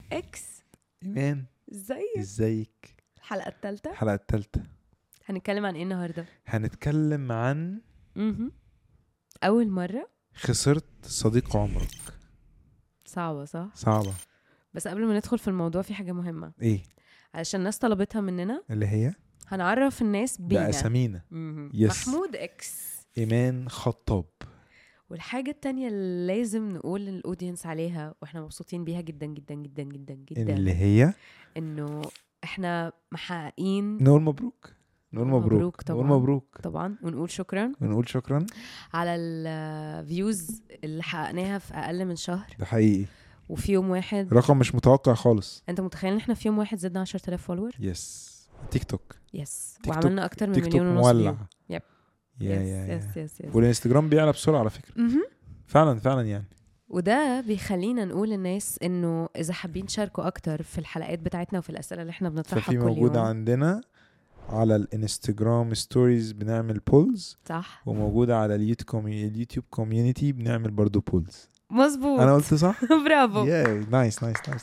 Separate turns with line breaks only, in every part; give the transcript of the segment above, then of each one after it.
اكس
ايمان
ازيك
ازيك
الحلقه الثالثه
الحلقه الثالثه
هنتكلم عن ايه النهارده
هنتكلم عن
مهم. اول مره
خسرت صديق عمرك
صعبه صح
صعبه
بس قبل ما ندخل في الموضوع في حاجه مهمه
ايه
علشان الناس طلبتها مننا
اللي هي
هنعرف الناس بينا
باسامينا
مهم.
يس.
محمود اكس
ايمان خطاب
والحاجة التانية اللي لازم نقول للأودينس عليها واحنا مبسوطين بيها جدا جدا جدا جدا جدا
اللي هي
انه احنا محققين
نقول مبروك نقول
نقول
مبروك
مبروك
نقول
طبعاً.
مبروك
طبعا ونقول شكرا
ونقول شكرا
على الفيوز اللي حققناها في أقل من شهر
ده حقيقي
وفي يوم واحد
رقم مش متوقع خالص
انت متخيل ان احنا في يوم واحد زدنا 10000 فولور
يس تيك توك
يس
تيك توك-
وعملنا اكتر من
تيك توك
مليون ونص
مولع
فيو يب.
يا
يس
يا
يس
يا
يس يس
والانستجرام بيعلى بسرعه على فكره
مهم.
فعلا فعلا يعني
وده بيخلينا نقول للناس انه اذا حابين تشاركوا اكتر في الحلقات بتاعتنا وفي الاسئله اللي احنا بنطرحها
ففي
كل
موجود
يوم
عندنا على الانستجرام ستوريز بنعمل بولز
صح
وموجودة على اليوتيوب كومي... اليوتيوب كوميونتي بنعمل برضو بولز
مظبوط
انا قلت صح
برافو
ياي نايس نايس نايس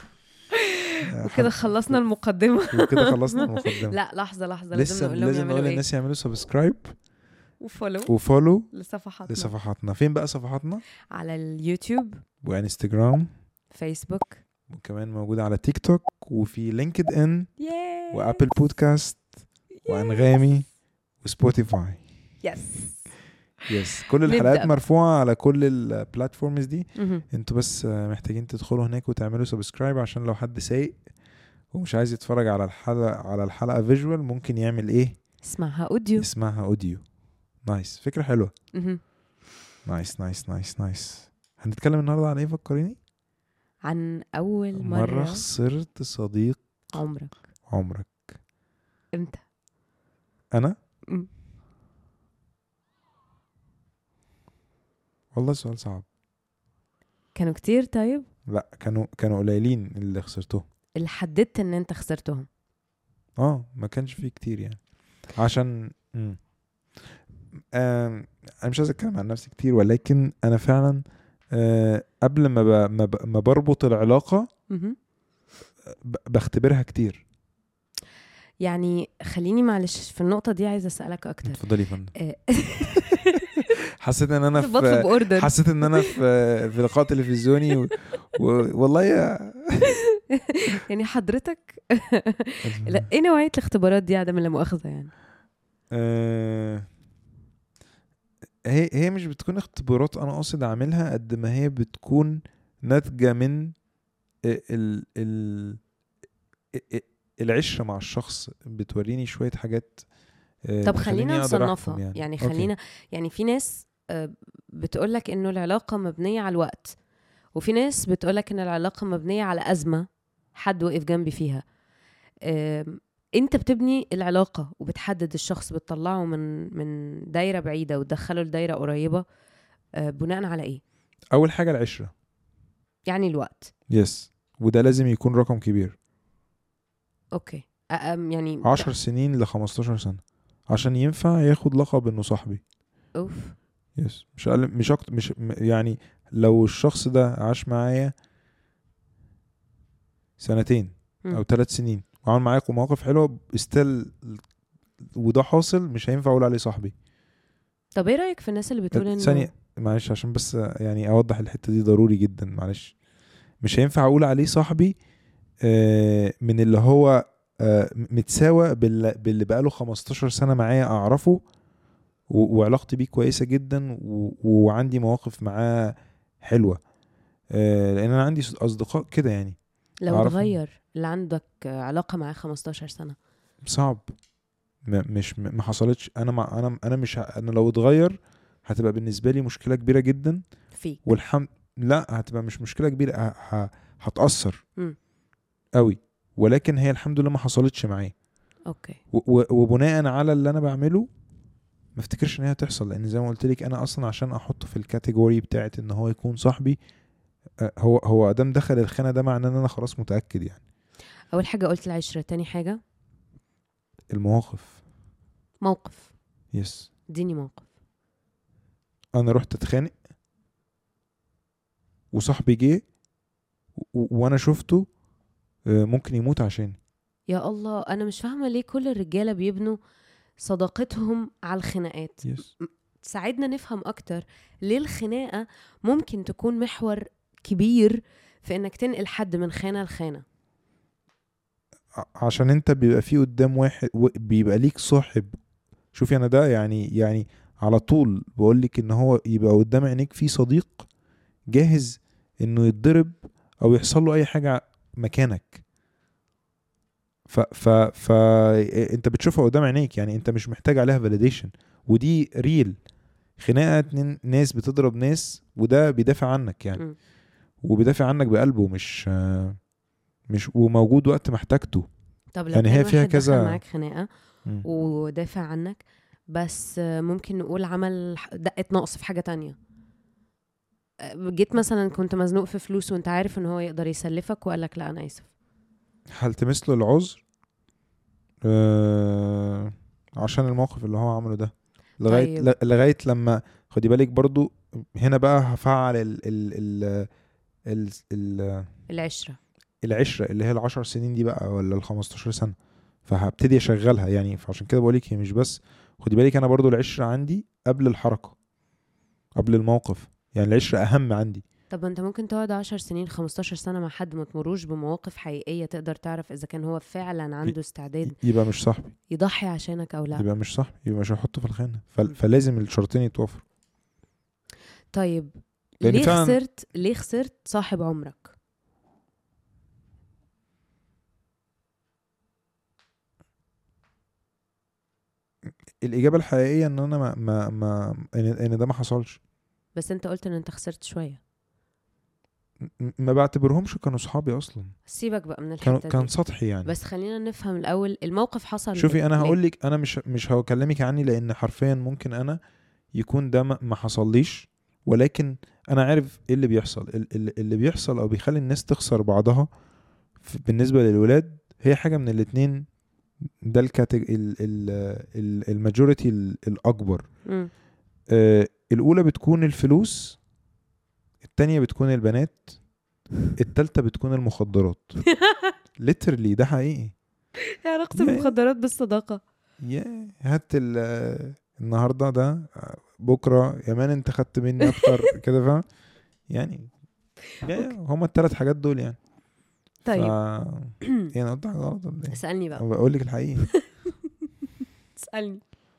وكده خلصنا المقدمه
وكده خلصنا المقدمة
لا لحظه لحظه لازم
لسه
نقول لهم
لازم
يعملوا
نقول
ايه
للناس يعملوا سبسكرايب
وفولو
وفولو
لصفحاتنا
لصفحاتنا فين بقى صفحاتنا
على اليوتيوب
وانستجرام
فيسبوك
وكمان موجودة على تيك توك وفي لينكد ان
ياي
وابل بودكاست وانغامي وسبوتيفاي
يس
يس كل
نبدأ
الحلقات
بقى.
مرفوعة على كل البلاتفورمز دي
مهم.
انتوا بس آه، محتاجين تدخلوا هناك وتعملوا سبسكرايب عشان لو حد سايق ومش عايز يتفرج على الحلقة على الحلقة فيجوال ممكن يعمل ايه
اسمعها اوديو
يسمعها اوديو نايس فكرة حلوة
مهم.
نايس نايس نايس نايس هنتكلم النهاردة عن ايه فكريني
عن اول
مرة
مره
خسرت صديق
عمرك
عمرك
امتى
انا
مم.
والله سؤال صعب
كانوا كتير طيب
لا كانوا كانوا قليلين اللي خسرتهم
اللي حددت ان انت خسرتهم
اه ما كانش فيه كتير يعني عشان مم. آم، انا مش عايز اتكلم عن نفسي كتير ولكن انا فعلا آه، قبل ما ب... ما, ب... ما بربط العلاقه
مهم.
ب... بختبرها كتير
يعني خليني معلش في النقطه دي عايزه اسالك اكتر
اتفضلي يا فندم
آه،
حسيت ان انا
بطلب
في
اوردر
حسيت ان انا في في لقاء تلفزيوني و... و... والله يا
يعني حضرتك لا ايه نوعيه الاختبارات دي عدم لا مؤاخذه يعني
آه، هي هي مش بتكون اختبارات انا قاصد اعملها قد ما هي بتكون ناتجه من ال ال ال العشره مع الشخص بتوريني شويه حاجات آه،
طب
تخليني
خلينا
أقدر
نصنفها
أحكم
يعني, يعني
أوكي.
خلينا يعني في ناس بتقول لك انه العلاقه مبنيه على الوقت وفي ناس بتقول لك ان العلاقه مبنيه على ازمه حد وقف جنبي فيها آم، انت بتبني العلاقه وبتحدد الشخص بتطلعه من من دايره بعيده وتدخله لدايره قريبه آه، بناء على ايه
اول حاجه العشره
يعني الوقت
يس وده لازم يكون رقم كبير
اوكي أ- أم يعني
10 سنين ل 15 سنه عشان ينفع ياخد لقب انه صاحبي
اوف
يس مش أقل مش أكتر مش م- يعني لو الشخص ده عاش معايا سنتين
مم.
او ثلاث سنين وعمل معايا مواقف حلوه استل وده حاصل مش هينفع اقول عليه صاحبي
طب ايه رايك في الناس اللي بتقول انه
ثانيه معلش عشان بس يعني اوضح الحته دي ضروري جدا معلش مش هينفع اقول عليه صاحبي آه، من اللي هو آه، متساوى باللي باللي بقاله 15 سنه معايا اعرفه و- وعلاقتي بيه كويسه جدا و- وعندي مواقف معاه حلوه آه، لان انا عندي اصدقاء كده يعني
لو
أعرفهم.
اتغير اللي عندك علاقه معاه 15 سنه
صعب م- مش م- ما حصلتش انا مع انا انا مش ه- انا لو اتغير هتبقى بالنسبه لي مشكله كبيره جدا
فيك
والحمد لا هتبقى مش مشكله كبيره ه... ه... هتاثر
مم.
قوي ولكن هي الحمد لله ما حصلتش معايا
اوكي
و... و... وبناء على اللي انا بعمله ما افتكرش ان هي تحصل لان زي ما قلت لك انا اصلا عشان احطه في الكاتيجوري بتاعت ان هو يكون صاحبي آه، هو هو ادام دخل الخانه ده معناه ان انا خلاص متاكد يعني
اول حاجه قلت العشره تاني حاجه
المواقف
موقف
يس
اديني موقف
انا رحت اتخانق وصاحبي جه و- وانا شفته آه، ممكن يموت عشاني
يا الله انا مش فاهمه ليه كل الرجاله بيبنوا صداقتهم على الخناقات
يس
تساعدنا نفهم اكتر ليه الخناقه ممكن تكون محور كبير في انك تنقل حد من خانه لخانه
ع- عشان انت بيبقى في قدام واحد و- بيبقى ليك صاحب شوفي انا ده يعني يعني على طول بقول لك ان هو يبقى قدام عينيك في صديق جاهز انه يتضرب او يحصل له اي حاجه مكانك ف ف ف انت بتشوفها قدام عينيك يعني انت مش محتاج عليها فاليديشن ودي ريل خناقه اتنين ناس بتضرب ناس وده بيدافع عنك يعني
مم.
وبيدافع عنك بقلبه مش آه، مش وموجود وقت ما احتاجته
طب لو
يعني
كان
هي فيها
واحد دخل
كذا-
معاك خناقه
مم.
ودافع عنك بس ممكن نقول عمل ح- دقة نقص في حاجة تانية جيت مثلا كنت مزنوق في فلوس وانت عارف ان هو يقدر يسلفك وقال لك لا انا اسف
هلتمس له العذر آه عشان الموقف اللي هو عمله ده لغايه
طيب.
ل- لغايه لما خدي بالك برضو هنا بقى هفعل ال ال ال ال ال
العشرة
العشره اللي هي العشر سنين دي بقى ولا ال 15 سنه فهبتدي اشغلها يعني فعشان كده بقول لك هي مش بس خدي بالك انا برضو العشره عندي قبل الحركه قبل الموقف يعني العشره اهم عندي
طب ما انت ممكن تقعد عشر سنين 15 سنة مع حد ما تمروش بمواقف حقيقية تقدر تعرف اذا كان هو فعلا عنده استعداد
يبقى مش صاحبي
يضحي عشانك او لا
يبقى مش صاحبي يبقى مش هحطه في الخانه فل- فلازم الشرطين يتوافروا
طيب
لأن
ليه
فعلاً-
خسرت ليه خسرت صاحب عمرك
الاجابه الحقيقيه ان انا ما ما, ما ان, إن ده ما حصلش
بس انت قلت ان انت خسرت شوية
م- ما بعتبرهمش كانوا صحابي اصلا
سيبك بقى من
كانوا
الحتة
كان
دي
سطحي يعني
بس خلينا نفهم الاول الموقف حصل
شوفي انا
ليه؟
هقول لك انا مش مش هكلمك عني لان حرفيا ممكن انا يكون ده ما ما حصليش ولكن انا عارف ايه اللي بيحصل ال- ال- اللي بيحصل او بيخلي الناس تخسر بعضها ف- بالنسبه للولاد هي حاجه من الاتنين ده الكاتيج الماجوريتي الاكبر
مم.
آه، الأولى بتكون الفلوس التانية بتكون البنات التالتة بتكون المخدرات ليترلي ده حقيقي
ايه علاقة
يا-
المخدرات بالصداقة
يا هات ال- آه، النهاردة ده آه، بكرة يا مان انت خدت مني اكتر كده فاهم يعني يا- يا، هما التلات حاجات دول يعني
طيب
ف... يعني انا قلت حاجة غلط ولا ايه؟
اسألني بقى
أنا بقول لك الحقيقة
اسألني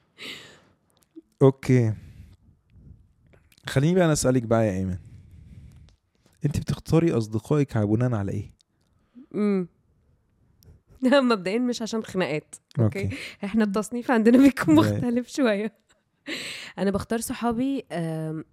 اوكي خليني بقى انا اسالك بقى يا ايمن انت بتختاري اصدقائك على بناء على ايه
امم مبدئيا مش عشان خناقات
اوكي
اوكي احنا التصنيف عندنا بيكون
زي-
مختلف شويه انا بختار صحابي آم،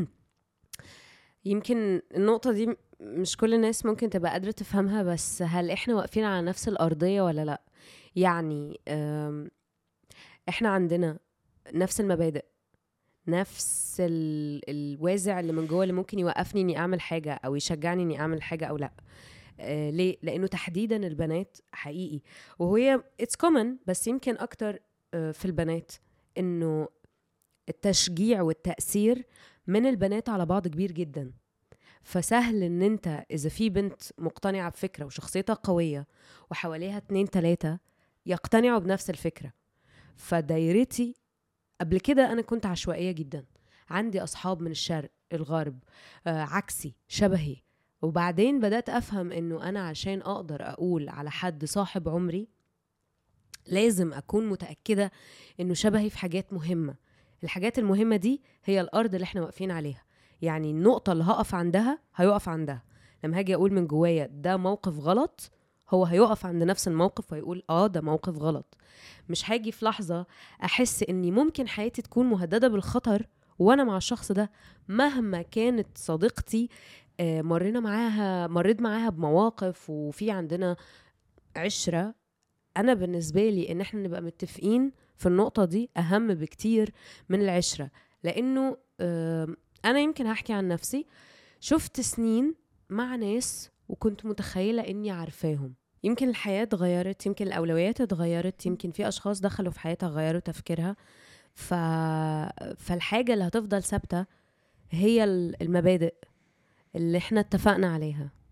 يمكن النقطة دي م- مش كل الناس ممكن تبقى قادرة تفهمها بس هل احنا واقفين على نفس الأرضية ولا لا يعني آم، احنا عندنا نفس المبادئ نفس ال... الوازع اللي من جوه اللي ممكن يوقفني اني اعمل حاجة او يشجعني اني اعمل حاجة او لا آه ليه لانه تحديدا البنات حقيقي وهي اتس كومن بس يمكن اكتر آه في البنات انه التشجيع والتاثير من البنات على بعض كبير جدا فسهل ان انت اذا في بنت مقتنعه بفكره وشخصيتها قويه وحواليها اتنين تلاته يقتنعوا بنفس الفكره فدايرتي قبل كده انا كنت عشوائيه جدا عندي اصحاب من الشرق الغرب آه عكسي شبهي وبعدين بدات افهم انه انا عشان اقدر اقول على حد صاحب عمري لازم اكون متاكده انه شبهي في حاجات مهمه الحاجات المهمه دي هي الارض اللي احنا واقفين عليها يعني النقطه اللي هقف عندها هيقف عندها لما هاجي اقول من جوايا ده موقف غلط هو هيقف عند نفس الموقف ويقول اه ده موقف غلط مش هاجي في لحظه احس اني ممكن حياتي تكون مهدده بالخطر وانا مع الشخص ده مهما كانت صديقتي آه، مرينا معاها مريت معاها بمواقف وفي عندنا عشره انا بالنسبه لي ان احنا نبقى متفقين في النقطه دي اهم بكتير من العشره لانه آم، انا يمكن هحكي عن نفسي شفت سنين مع ناس وكنت متخيله اني عارفاهم يمكن الحياه اتغيرت يمكن الاولويات اتغيرت يمكن في اشخاص دخلوا في حياتها غيروا تفكيرها ف... فالحاجه اللي هتفضل ثابته هي ال- المبادئ اللي احنا اتفقنا عليها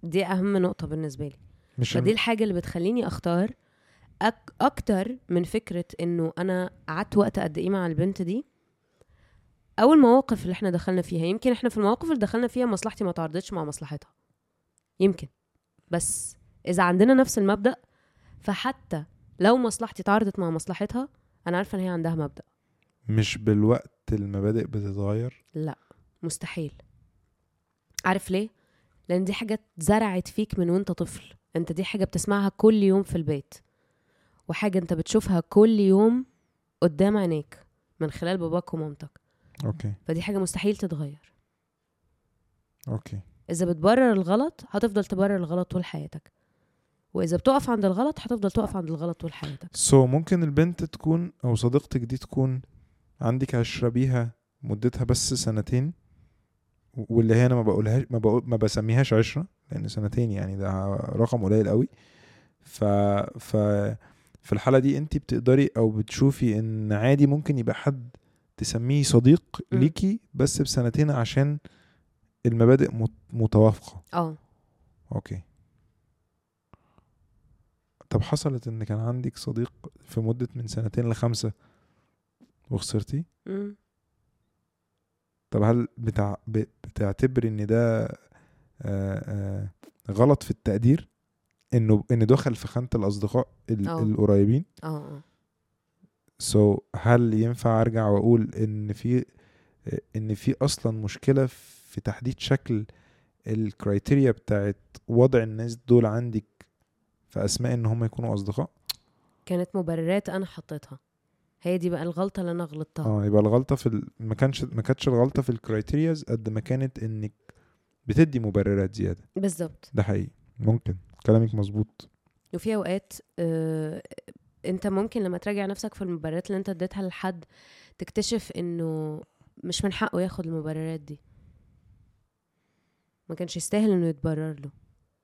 دي اهم نقطه بالنسبه لي
مش
فدي الحاجه اللي بتخليني اختار أك اكتر من فكره انه انا قعدت وقت قد ايه مع البنت دي او المواقف اللي احنا دخلنا فيها يمكن احنا في المواقف اللي دخلنا فيها مصلحتي ما تعارضتش مع مصلحتها يمكن بس اذا عندنا نفس المبدا فحتى لو مصلحتي تعارضت مع مصلحتها انا عارفه ان هي عندها مبدا
مش بالوقت المبادئ بتتغير
لا مستحيل عارف ليه لان دي حاجه اتزرعت فيك من وانت طفل انت دي حاجه بتسمعها كل يوم في البيت وحاجه انت بتشوفها كل يوم قدام عينيك من خلال باباك ومامتك
اوكي
فدي حاجه مستحيل تتغير
اوكي
اذا بتبرر الغلط هتفضل تبرر الغلط طول حياتك واذا بتقف عند الغلط هتفضل تقف عند الغلط طول حياتك
سو so, ممكن البنت تكون او صديقتك دي تكون عندك عشرة بيها مدتها بس سنتين واللي هي انا ما بقولهاش ما, بقول ما بسميهاش عشرة لان سنتين يعني ده رقم قليل قوي ف ف في الحالة دي انت بتقدري او بتشوفي ان عادي ممكن يبقى حد تسميه صديق
م.
ليكي بس بسنتين عشان المبادئ مت- متوافقة
اه
اوكي طب حصلت ان كان عندك صديق في مدة من سنتين لخمسة وخسرتي
مم.
طب هل بتع... ب- بتعتبر ان ده آه، آه، غلط في التقدير انه انه دخل في خانة الاصدقاء ال...
أه.
القريبين
اه اه
سو so, هل ينفع ارجع واقول ان في ان في اصلا مشكلة في تحديد شكل الكرايتيريا بتاعت وضع الناس دول عندك في اسماء ان هم يكونوا اصدقاء
كانت مبررات انا حطيتها هي دي بقى الغلطه اللي انا غلطتها
اه يبقى الغلطه في ال... ما كانش ما كانتش الغلطه في الكرايتيرياز قد ما كانت انك بتدي مبررات زياده
بالظبط
ده حقيقي ممكن كلامك مظبوط
وفي اوقات آه انت ممكن لما تراجع نفسك في المبررات اللي انت اديتها لحد تكتشف انه مش من حقه ياخد المبررات دي ما كانش يستاهل انه يتبرر له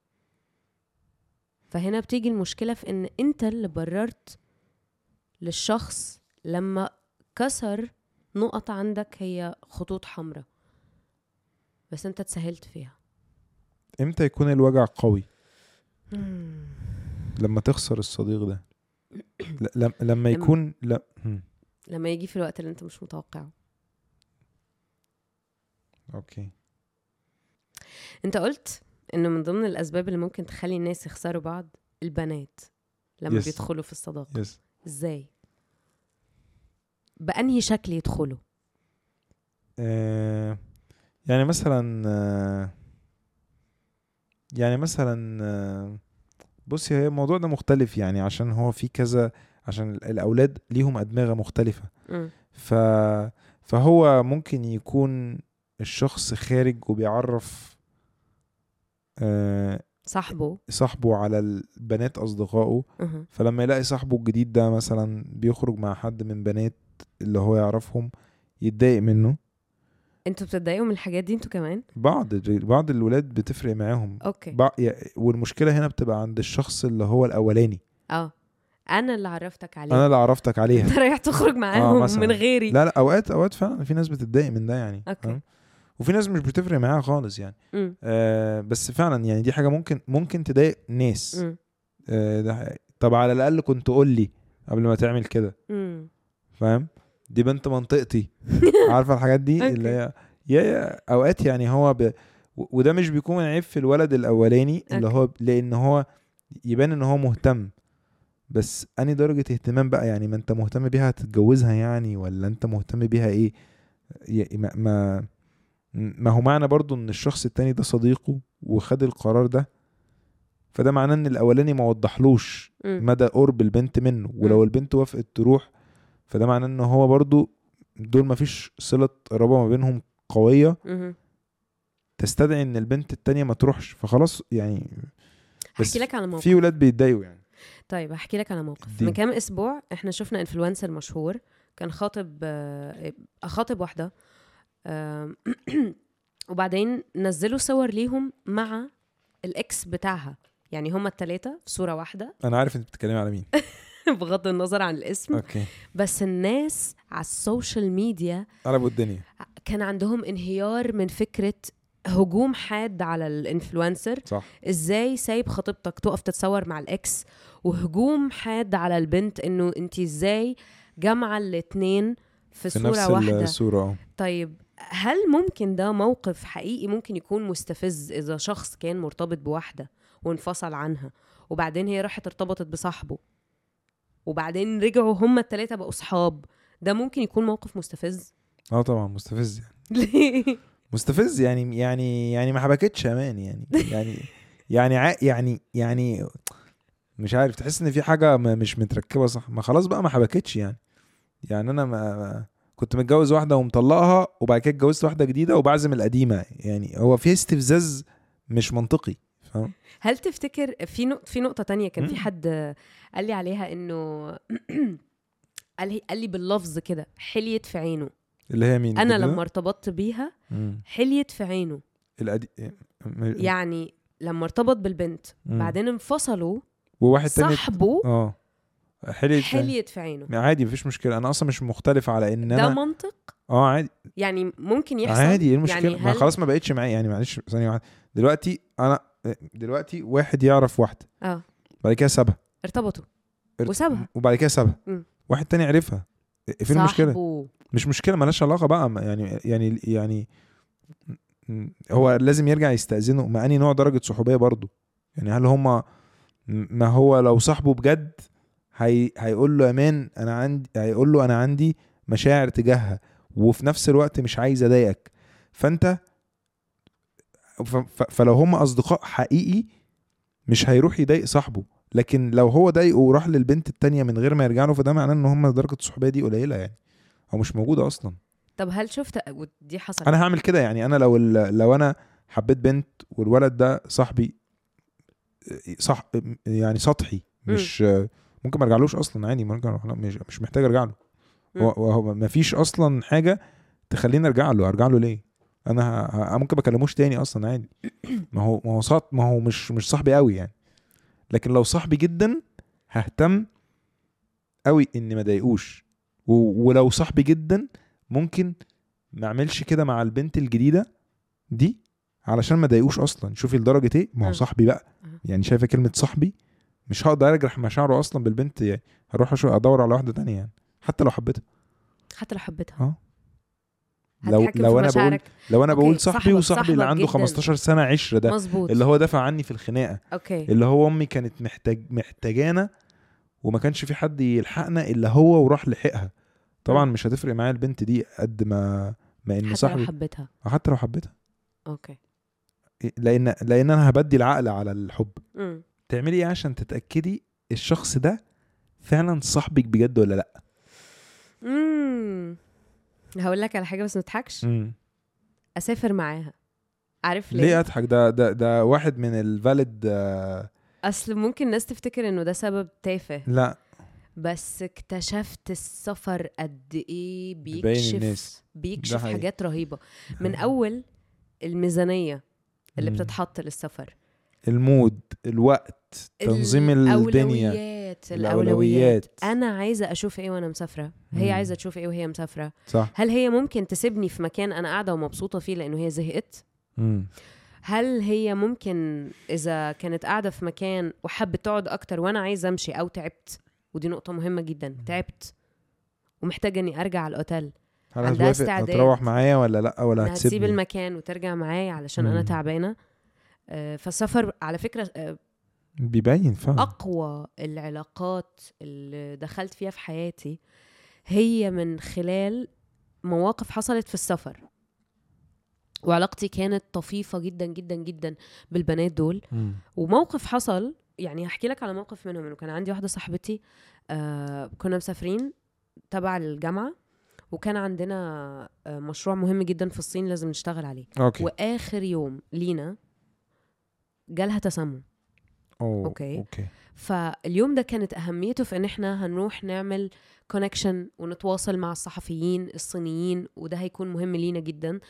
فهنا بتيجي المشكلة في ان انت اللي بررت للشخص لما كسر نقط عندك هي خطوط حمراء بس انت اتسهلت فيها
امتى يكون الوجع قوي لما تخسر الصديق ده ل... لم... لما يكون لا هم.
لما يجي في الوقت اللي انت مش متوقعه
اوكي
انت قلت انه من ضمن الاسباب اللي ممكن تخلي الناس يخسروا بعض البنات لما
Yes.
بيدخلوا في الصداقه
يس
ازاي بانهي شكل يدخلوا
آه... يعني مثلا آه... يعني مثلا آه... بصي هي الموضوع ده مختلف يعني عشان هو في كذا عشان ال- الاولاد ليهم ادمغه مختلفه
مم.
ف فهو ممكن يكون الشخص خارج وبيعرف آه،
صاحبه
صاحبه على البنات اصدقائه
أها.
فلما يلاقي صاحبه الجديد ده مثلا بيخرج مع حد من بنات اللي هو يعرفهم يتضايق منه
انتوا بتتضايقوا من الحاجات دي انتوا كمان
بعض بعض الولاد بتفرق معاهم
اوكي
بع- يا- والمشكله هنا بتبقى عند الشخص اللي هو الاولاني
اه انا اللي عرفتك عليه
انا اللي عرفتك عليها
انت رايح تخرج معاهم
مثلاً.
من غيري
لا لا اوقات اوقات فعلا في ناس بتتضايق من ده يعني
أوكي.
فاهم؟ وفي ناس مش بتفرق معاها خالص يعني
مم.
آه بس فعلا يعني دي حاجه ممكن ممكن تضايق ناس
مم.
آه ده حقيقي. طب على الاقل كنت قول لي قبل ما تعمل كده
مم.
فاهم دي بنت منطقتي عارفه الحاجات دي
أوكي.
اللي هي يا يا اوقات يعني هو ب... و- وده مش بيكون عيب في الولد الاولاني اللي
أوكي.
هو ب- لان هو يبان ان هو مهتم بس اني درجه اهتمام بقى يعني ما انت مهتم بيها هتتجوزها يعني ولا انت مهتم بيها ايه ي- ما ما, ما هو معنى برضو ان الشخص التاني ده صديقه وخد القرار ده فده معناه ان الاولاني ما وضحلوش
مم.
مدى قرب البنت منه ولو
مم.
البنت وافقت تروح فده معناه ان هو برضو دول ما فيش صلة قرابة ما بينهم قوية
مهم.
تستدعي ان البنت التانية ما تروحش فخلاص يعني بس
احكي لك على موقف
في ولاد بيتضايقوا يعني
طيب احكي لك على موقف
دي.
من كام اسبوع احنا شفنا انفلونسر مشهور كان خاطب آه، خاطب واحده آم، وبعدين نزلوا صور ليهم مع الاكس بتاعها يعني هما التلاتة في صورة واحدة
انا عارف انت بتتكلمي على مين
بغض النظر عن الاسم
اوكي
بس الناس على السوشيال ميديا
قلبوا الدنيا
كان عندهم انهيار من فكرة هجوم حاد على الانفلونسر
صح
ازاي سايب خطيبتك تقف تتصور مع الاكس وهجوم حاد على البنت انه انت ازاي جامعه الاتنين في,
في
صوره
نفس
واحده
الصوره اه
طيب هل ممكن ده موقف حقيقي ممكن يكون مستفز اذا شخص كان مرتبط بواحده وانفصل عنها وبعدين هي راحت ارتبطت بصاحبه وبعدين رجعوا هما التلاتة بقوا صحاب ده ممكن يكون موقف مستفز
اه طبعا مستفز يعني
ليه
مستفز يعني يعني يعني ما حبكتش امان يعني يعني يعني ع- يعني يعني مش عارف تحس ان في حاجه ما- مش متركبه صح ما خلاص بقى ما حبكتش يعني يعني انا ما ما- كنت متجوز واحده ومطلقها وبعد كده اتجوزت واحده جديده وبعزم القديمه يعني هو في استفزاز مش منطقي فاهم
هل تفتكر في نقطة في نقطة تانية كان في
مم.
حد قال لي عليها انه قال لي قال لي باللفظ كده حليت في عينه
اللي هي مين
انا
كده؟
لما ارتبطت بيها
مم.
حليت في عينه
القدي... م-
يعني لما ارتبط بالبنت
مم.
بعدين انفصلوا
وواحد تاني
صاحبه
اه حليت
حليت في عينه
عادي مفيش مشكله انا اصلا مش مختلف على ان
ده
انا
منطق
اه عادي
يعني ممكن يحصل
عادي ايه المشكله
يعني
ما
هل-
خلاص ما بقتش معايا يعني معلش ثانيه واحده دلوقتي انا دلوقتي واحد يعرف واحده
اه
بعد كده سابها
ارتبطوا
ارت-
وسابها.
وبعد كده سابها
مم.
واحد تاني عرفها فين المشكله
صاحبه
مش مشكله مالهاش علاقه بقى ما- يعني يعني يعني م- هو لازم يرجع يستأذنه ما اني نوع درجه صحوبيه برضو يعني هل هما ما هو لو صاحبه بجد هي هيقول له امان انا عندي هيقول له انا عندي مشاعر تجاهها وفي نفس الوقت مش عايز اضايقك فانت ف- ف- فلو هم اصدقاء حقيقي مش هيروح يضايق صاحبه لكن لو هو ضايقه وراح للبنت التانية من غير ما يرجع له فده معناه ان هم درجه الصحوبيه دي قليله يعني او مش موجوده اصلا
طب هل شفت ودي حصلت
انا هعمل كده يعني انا لو ال- لو انا حبيت بنت والولد ده صاحبي صح يعني سطحي مش ممكن ما ارجعلوش اصلا عادي ممكن أروح- لا، مش مش محتاج ارجع له
مم.
هو هو ما فيش اصلا حاجه تخليني ارجع له ارجع له ليه انا ه- ه- ممكن ما اكلموش تاني اصلا عادي ما هو ما هو صاط ما هو مش مش صاحبي قوي يعني لكن لو صاحبي جدا ههتم قوي اني ما اضايقوش و- ولو صاحبي جدا ممكن ما اعملش كده مع البنت الجديده دي علشان ما اضايقوش اصلا شوفي لدرجه ايه ما هو
آه.
صاحبي بقى
آه.
يعني شايفه كلمه صاحبي مش هقدر اجرح مشاعره اصلا بالبنت يعني هروح أشو- ادور على واحده تانية يعني حتى لو حبيتها
حتى لو حبيتها
اه لو
هتحكم
لو
في
انا بقول
مشاعرك.
لو انا
أوكي،
بقول صاحبي
صاحبك-
وصاحبي اللي
صاحبك
عنده
جداً.
15 سنه عشره ده
مظبوط
اللي هو دافع عني في الخناقه
اوكي
اللي هو امي كانت محتاج محتاجانا وما كانش في حد يلحقنا الا هو وراح لحقها طبعا
مم.
مش هتفرق معايا البنت دي قد ما ما ان
حتى لو
صاحبي
حبيتها
حتى لو حبيتها
اوكي
لان لان انا هبدي العقل على الحب
امم
تعملي ايه عشان تتاكدي الشخص ده فعلا صاحبك بجد ولا لا
امم هقول لك على حاجه بس ما تضحكش اسافر معاها عارف ليه,
ليه اضحك ده ده ده واحد من الفاليد
اصل ممكن الناس تفتكر انه ده سبب تافه
لا
بس اكتشفت السفر قد ايه
بيبين
بيكشف
الناس.
بيكشف
ده حقيقي.
حاجات رهيبه من اول الميزانيه اللي
مم.
بتتحط للسفر
المود الوقت تنظيم الدنيا
الأولويات
الأولويات.
الأولويات أنا عايزة أشوف إيه وأنا مسافرة هي
مم.
عايزة تشوف إيه وهي مسافرة
صح
هل هي ممكن تسيبني في مكان أنا قاعدة ومبسوطة فيه لأنه هي زهقت
مم.
هل هي ممكن إذا كانت قاعدة في مكان وحبت تقعد أكتر وأنا عايزة أمشي أو تعبت ودي نقطة مهمة جدا تعبت ومحتاجة إني أرجع على الأوتيل
هل
عندها
هتوافق
استعداد.
هتروح معايا ولا لا ولا
إنها تسيب
هتسيبني
المكان وترجع معايا علشان أنا
مم.
تعبانة آه، فالسفر على فكرة آه،
بيبين فعلا
اقوى العلاقات اللي دخلت فيها في حياتي هي من خلال مواقف حصلت في السفر وعلاقتي كانت طفيفة جدا جدا جدا بالبنات دول
مم.
وموقف حصل يعني هحكي لك على موقف منهم انه كان عندي واحدة صاحبتي آه كنا مسافرين تبع الجامعة وكان عندنا آه مشروع مهم جدا في الصين لازم نشتغل عليه
اوكي
واخر يوم لينا جالها تسمم
أوه.
أوكي.
اوكي
فاليوم ده كانت اهميته في ان احنا هنروح نعمل كونكشن ونتواصل مع الصحفيين الصينيين وده هيكون مهم لينا جدا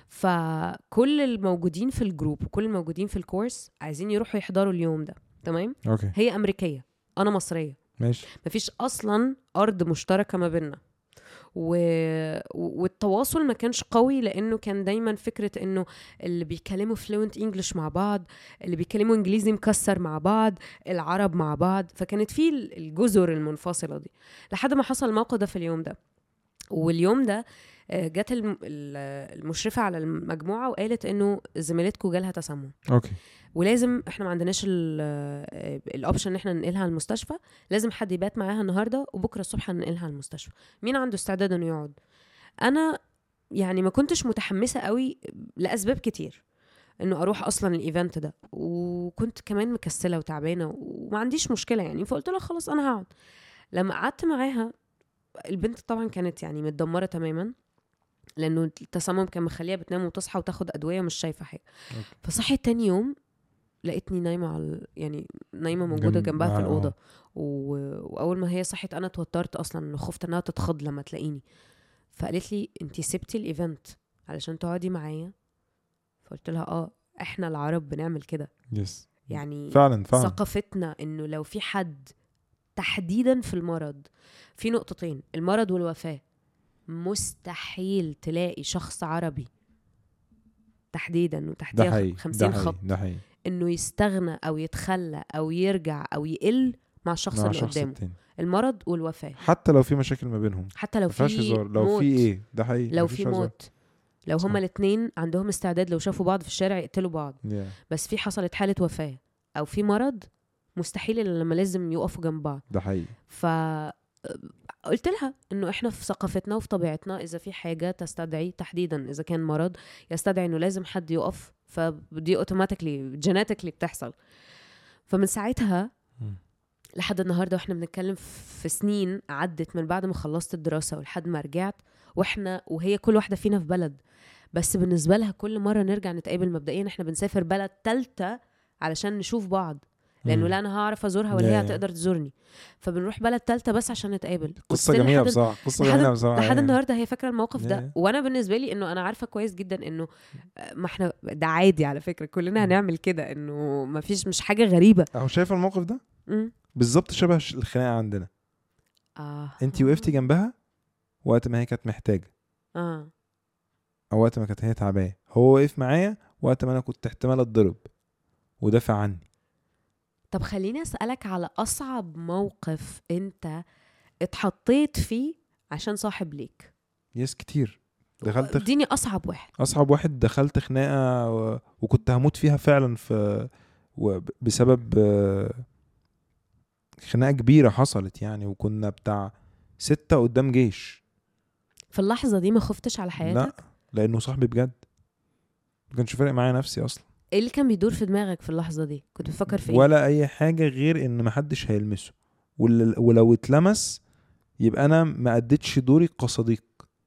فكل الموجودين في الجروب وكل الموجودين في الكورس عايزين يروحوا يحضروا اليوم ده تمام
اوكي
هي امريكيه انا مصريه
ماشي
مفيش اصلا ارض مشتركه ما بيننا و... والتواصل ما كانش قوي لانه كان دايما فكره انه اللي بيتكلموا فلوينت انجلش مع بعض اللي بيتكلموا انجليزي مكسر مع بعض العرب مع بعض فكانت في الجزر المنفصله دي لحد ما حصل الموقف ده في اليوم ده واليوم ده آه، جت الم- ال- المشرفه على المجموعه وقالت انه زميلتكم جالها تسمم
اوكي
ولازم احنا ما عندناش الاوبشن ان احنا ننقلها على المستشفى لازم حد يبات معاها النهارده وبكره الصبح هننقلها على المستشفى مين عنده استعداد انه يقعد انا يعني ما كنتش متحمسه قوي لاسباب كتير انه اروح اصلا الايفنت ده وكنت كمان مكسله وتعبانه وما عنديش مشكله يعني فقلت لها خلاص انا هقعد لما قعدت معاها البنت طبعا كانت يعني متدمره تماما لانه التسمم كان مخليها بتنام وتصحى وتاخد ادويه ومش شايفه حاجه
أوكي.
فصحيت تاني يوم لقيتني نايمه على ال- يعني نايمه موجوده
جنب-
جنبها في
آه، آه.
الاوضه و... واول ما هي صحت انا اتوترت اصلا انه خفت انها تتخض لما تلاقيني فقالت لي انتي سبتي الايفنت علشان تقعدي معايا فقلت لها اه احنا العرب بنعمل كده
يس
يعني
فعلا فعلا
ثقافتنا انه لو في حد تحديدا في المرض في نقطتين المرض والوفاه مستحيل تلاقي شخص عربي تحديدا
ده
وتحتيها
حقيقي
50
ده
خط
حقيقي ده حقيقي
انه يستغنى او يتخلى او يرجع او يقل مع الشخص
مع
اللي
الشخص
قدامه
التاني
المرض والوفاه
حتى لو في مشاكل ما بينهم
حتى لو
ما فيهاش
في
هزار لو
موت
في ايه ده حقيقي
لو
مفيش
في
هزار.
موت لو
صح.
هما الاثنين عندهم استعداد لو شافوا بعض في الشارع يقتلوا بعض
Yeah.
بس في حصلت حاله وفاه او في مرض مستحيل الا لما لازم يقفوا جنب بعض
ده حقيقي
ف قلت لها انه احنا في ثقافتنا وفي طبيعتنا اذا في حاجه تستدعي تحديدا اذا كان مرض يستدعي انه لازم حد يقف فدي اوتوماتيكلي جيناتيكلي بتحصل فمن ساعتها
مم.
لحد النهارده واحنا بنتكلم في سنين عدت من بعد ما خلصت الدراسه ولحد ما رجعت واحنا وهي كل واحده فينا في بلد بس بالنسبه لها كل مره نرجع نتقابل مبدئيا احنا بنسافر بلد تالتة علشان نشوف بعض لانه
مم.
لا انا هعرف ازورها ولا
يا-
هي
يا.
هتقدر تزورني فبنروح بلد تالتة بس عشان نتقابل
قصه
وستيل
جميله
لحد-
بصراحه قصه
لحد-
جميله بصراحه
لحد
يعني.
النهارده هي فاكره الموقف ده
يا.
وانا بالنسبه لي انه انا عارفه كويس جدا انه آه، ما احنا ده عادي على فكره كلنا هنعمل كده انه ما فيش مش حاجه غريبه
اهو شايفه الموقف ده
مم.
بالظبط شبه ش- الخناقه عندنا
اه
انت وقفتي جنبها وقت ما هي كانت محتاجه
اه
او وقت ما كانت هي تعبانه هو وقف معايا وقت ما انا كنت احتمال اتضرب ودافع عني
طب خليني اسالك على اصعب موقف انت اتحطيت فيه عشان صاحب ليك
يس كتير دخلت خ-
اديني اصعب واحد
اصعب واحد دخلت خناقه و... وكنت هموت فيها فعلا في و... بسبب آه، خناقه كبيره حصلت يعني وكنا بتاع ستة قدام جيش
في اللحظه دي ما خفتش على حياتك
لا لانه صاحبي بجد ما كانش فارق معايا نفسي اصلا
ايه اللي كان بيدور في دماغك في اللحظه دي كنت بتفكر في ايه
ولا اي حاجه غير ان محدش هيلمسه ول- ولو اتلمس يبقى انا ما اديتش دوري كصديق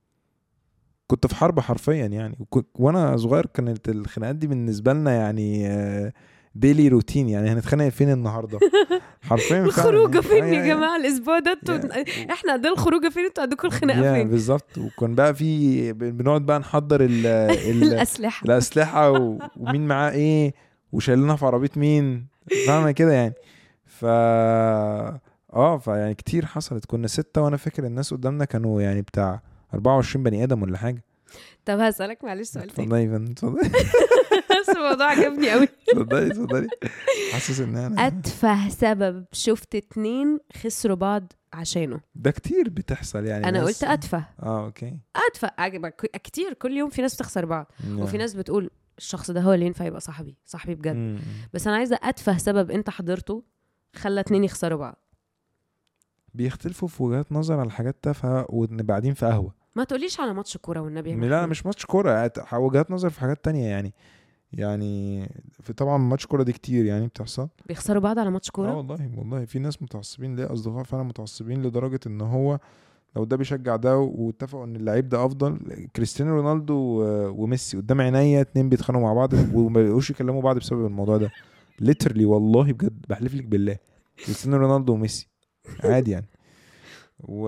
كنت في حرب حرفيا يعني وك- وانا صغير كانت الخناقات دي بالنسبه لنا يعني ديلي روتين يعني هنتخانق فين النهارده حرفيا فعلاً
الخروجه
يعني.
فين
آه،
يا
يعني-
جماعه الاسبوع ده انتوا
يا-
احنا عندنا الخروجه فين انتوا عندكم الخناقه
يا
فين
بالظبط وكان بقى في بنقعد بقى نحضر ال ال
الاسلحه
الاسلحه و... ومين معاه ايه وشايلينها في عربيه مين فاهمه كده يعني ف اه فيعني كتير حصلت كنا ستة وانا فاكر الناس قدامنا كانوا يعني بتاع 24 بني ادم ولا حاجه
طب هسألك معلش سؤال تاني
اتفضلي يا فندم اتفضلي
بس الموضوع عجبني قوي
اتفضلي اتفضلي حاسس ان انا
أتفه سبب شفت اتنين خسروا بعض عشانه
ده كتير بتحصل يعني
أنا
ناس-
قلت أتفه
اه اوكي
أتفه عجبك كتير كل يوم في ناس بتخسر بعض وفي
نعم.
ناس بتقول الشخص ده هو اللي ينفع يبقى صاحبي صاحبي بجد
مم.
بس أنا عايزة أتفه سبب أنت حضرته خلى اتنين يخسروا بعض
بيختلفوا في وجهات نظر على حاجات تافهه ونبقى قاعدين في قهوه
ما تقوليش على ماتش كورة والنبي يا
لا لا
محمود.
مش ماتش كوره ح- وجهات نظر في حاجات تانية يعني يعني في طبعا ماتش كوره دي كتير يعني بتحصل
بيخسروا بعض على ماتش
اه
كورة
والله والله في ناس متعصبين ليه اصدقاء فعلا متعصبين لدرجه ان هو لو ده بيشجع ده واتفقوا ان اللعيب ده افضل كريستيانو رونالدو و- وميسي قدام عينيا اتنين بيتخانقوا مع بعض وما بيقوش يكلموا بعض بسبب الموضوع ده ليترلي والله بجد بحلف لك بالله كريستيانو رونالدو وميسي عادي يعني و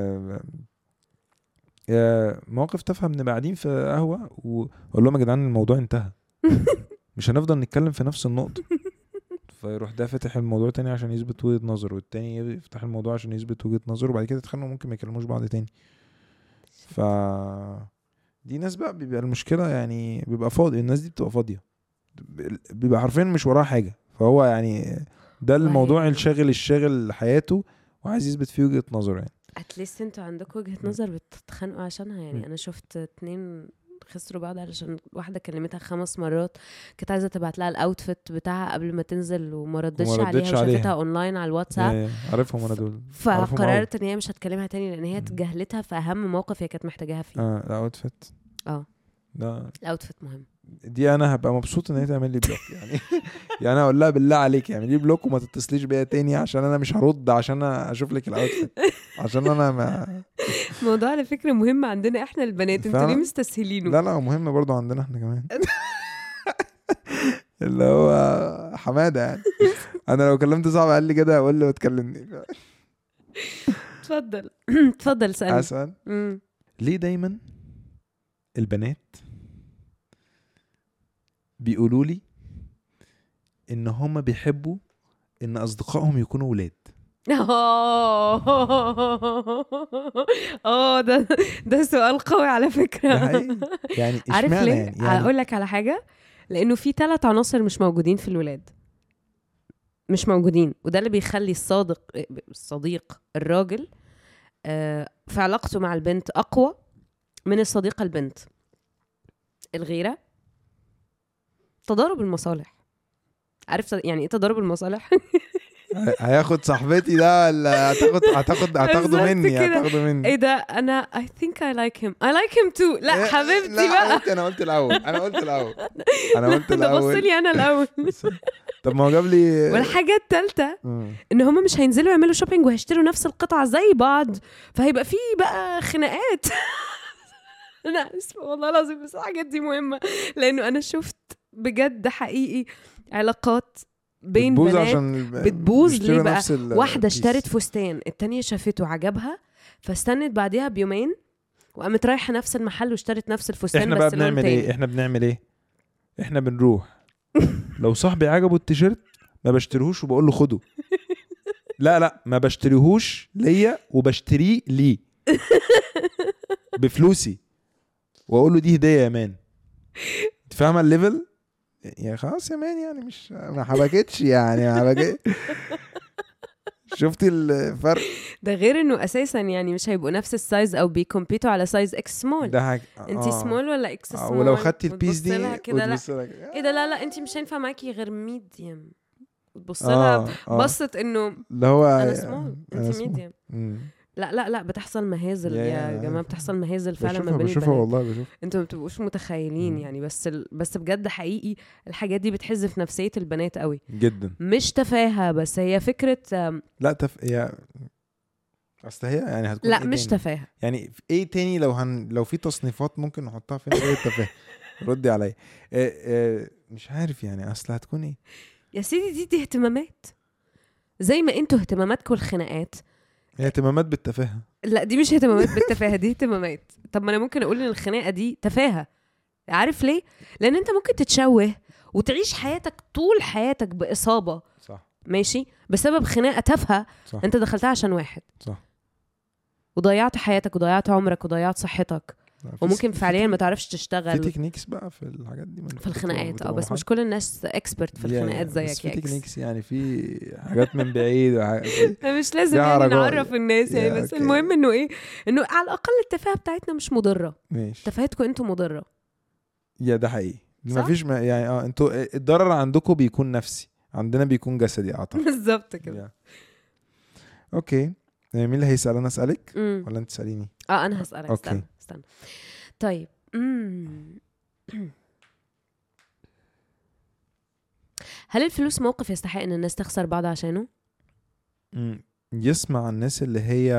يا مواقف تافهه بنبقى قاعدين في قهوه واقول لهم يا جدعان الموضوع انتهى مش هنفضل نتكلم في نفس النقطه فيروح ده فاتح الموضوع تاني عشان يثبت وجهة نظره والتاني يفتح الموضوع عشان يثبت وجهة نظره وبعد كده يتخانقوا ممكن ما يكلموش بعض تاني ف دي ناس بقى بيبقى المشكله يعني بيبقى فاضي الناس دي بتبقى فاضيه بيبقى حرفيا مش وراها حاجه فهو يعني ده الموضوع
وهي-
الشاغل الشاغل حياته وعايز يثبت فيه وجهه نظره يعني
اتليست انتوا عندكم وجهة نظر بتتخانقوا عشانها
مم.
يعني انا شفت اتنين خسروا بعض علشان واحدة كلمتها خمس مرات كانت عايزة تبعت لها الاوتفيت بتاعها قبل ما تنزل وما ردتش
وما
عليها
ردتش
وشافتها
عليها.
اونلاين على الواتساب
إيه، عارفهم انا دول عارفهم أوي.
فقررت ان هي مش هتكلمها تاني لان هي
مم.
تجاهلتها في اهم موقف هي كانت محتاجاها فيه
اه الاوتفيت
اه
ده
الاوتفيت مهم
دي انا هبقى مبسوط ان هي تعمل لي بلوك يعني يعني انا اقول لها بالله عليك اعملي لي بلوك وما تتصليش بيا تاني عشان انا مش هرد عشان أنا اشوف لك الاوتفيت عشان انا ما
موضوع على فكرة مهم عندنا احنا البنات انتوا
فعلا؟
ليه مستسهلينه
لا لا مهم برضو عندنا احنا كمان اللي هو حماده يعني انا لو كلمت صاحبي قال لي كده هقول له ما تكلمني
اتفضل اتفضل سألني
اسال
مم.
ليه دايما البنات بيقولوا لي ان هم بيحبوا ان اصدقائهم يكونوا ولاد
اه ده ده سؤال قوي على
ده
فكرة
حقيقي يعني
عارف
اشمعنى
ليه؟
يعني, يعني
هقول لك على حاجة لأنه في ثلاث عناصر مش موجودين في الولاد مش موجودين وده اللي بيخلي الصادق الصديق الراجل آه، في علاقته مع البنت أقوى من الصديقة البنت الغيرة تضارب المصالح عارف يعني ايه تضارب المصالح؟
هي- هياخد صاحبتي ده ولا هتاخد هتاخد هتاخده
بالظبط
مني
كده.
هتاخده مني
ايه ده انا I think I like him I like him too لا
إيه،
حبيبتي
لا
بقى
قلت انا قلت الاول انا قلت الاول انا قلت
ده بص
الاول
لي انا الاول
طب ما هو جاب لي
والحاجه الثالثه
مم.
ان هما مش هينزلوا يعملوا شوبينج وهيشتروا نفس القطعه زي بعض فهيبقى في بقى خناقات انا اسفه والله العظيم بس الحاجات دي مهمه لانه انا شفت بجد حقيقي علاقات بين
بتبوظ
بنات
عشان الب-
بتبوظ
بيشتروا
ليه بقى؟
نفس ال-
واحده
البيس.
اشترت فستان التانية شافته عجبها فاستنت بعديها بيومين وقامت رايحه نفس المحل واشترت نفس الفستان
احنا
بس
بقى
لون
بنعمل
تاني.
ايه احنا بنعمل ايه احنا بنروح لو صاحبي عجبه التيشيرت ما بشتريهوش وبقول له خده لا لا ما بشتريهوش ليا وبشتريه ليه بفلوسي واقول له دي هديه يا مان انت فاهمه الليفل يا خلاص يا مان يعني مش ما حبكتش يعني ما حبكت شفتي الفرق
ده غير انه اساسا يعني مش هيبقوا نفس السايز او بيكمبيتوا على سايز اكس سمول
ده حاجه
انت
آه.
سمول ولا اكس
آه،
سمول
ولو خدتي البيس
وتبص
دي
لها كده لا
وتبص لها كده.
ايه ده لا لا انت مش هينفع معاكي غير ميديم وتبص لها
اه اه
بصت انه
اللي هو
انا سمول
أنا
انت
small.
ميديم
مم.
لا لا لا بتحصل مهازل
يا-
يا
يا-
جماعه بتحصل مهازل فعلا ما
بشوفها
بين
بشوفها
البنات
والله بشوف
انتوا ما بتبقوش متخيلين
مم.
يعني بس ال... بس بجد حقيقي الحاجات دي بتحز في نفسيه البنات قوي
جدا
مش تفاهه بس هي فكره آم،
لا تف... هي اصل هي يعني هتكون
لا
إيه
مش
تاني؟
تفاهه
يعني في ايه تاني لو هن... لو في تصنيفات ممكن نحطها فين غير التفاهه ردي عليا إيه إيه مش عارف يعني اصل هتكون ايه
يا سيدي دي, دي اهتمامات زي ما انتوا اهتماماتكم الخناقات
هي اهتمامات بالتفاهه
لا دي مش اهتمامات بالتفاهه دي اهتمامات طب ما انا ممكن اقول ان الخناقه دي تفاهه عارف ليه لان انت ممكن تتشوه وتعيش حياتك طول حياتك باصابه
صح
ماشي بسبب خناقه تافهه
صح
انت دخلتها عشان واحد
صح
وضيعت حياتك وضيعت عمرك وضيعت صحتك
لا، في
وممكن
س- في
فعليا
تك-
ما تعرفش
في
تشتغل
تكنيكس بقى في الحاجات دي من
في الخناقات اه
بتبقى
بس
محد-
مش كل الناس اكسبرت في
يا- يا،
الخناقات
بس
زيك
في
يا اكس
تكنيكس يعني في حاجات من بعيد وحاجات
مش لازم
ليها
يعني
رجاء.
نعرف الناس يعني
يا
بس
أوكي.
المهم انه ايه انه على الاقل التفاهه بتاعتنا مش مضره
ماشي
تفاهتكم انتوا مضره
يا ده حقيقي ما
صح؟
فيش ما يعني اه انتوا الضرر عندكم بيكون نفسي عندنا بيكون جسدي اعتقد
بالظبط كده
يا. اوكي مين اللي هيسال انا اسالك
امم
ولا انت تساليني
اه انا هسألك
أوكي.
استنى استنى طيب مم. هل الفلوس موقف يستحق ان الناس تخسر بعض عشانه؟
مم. يسمع الناس اللي هي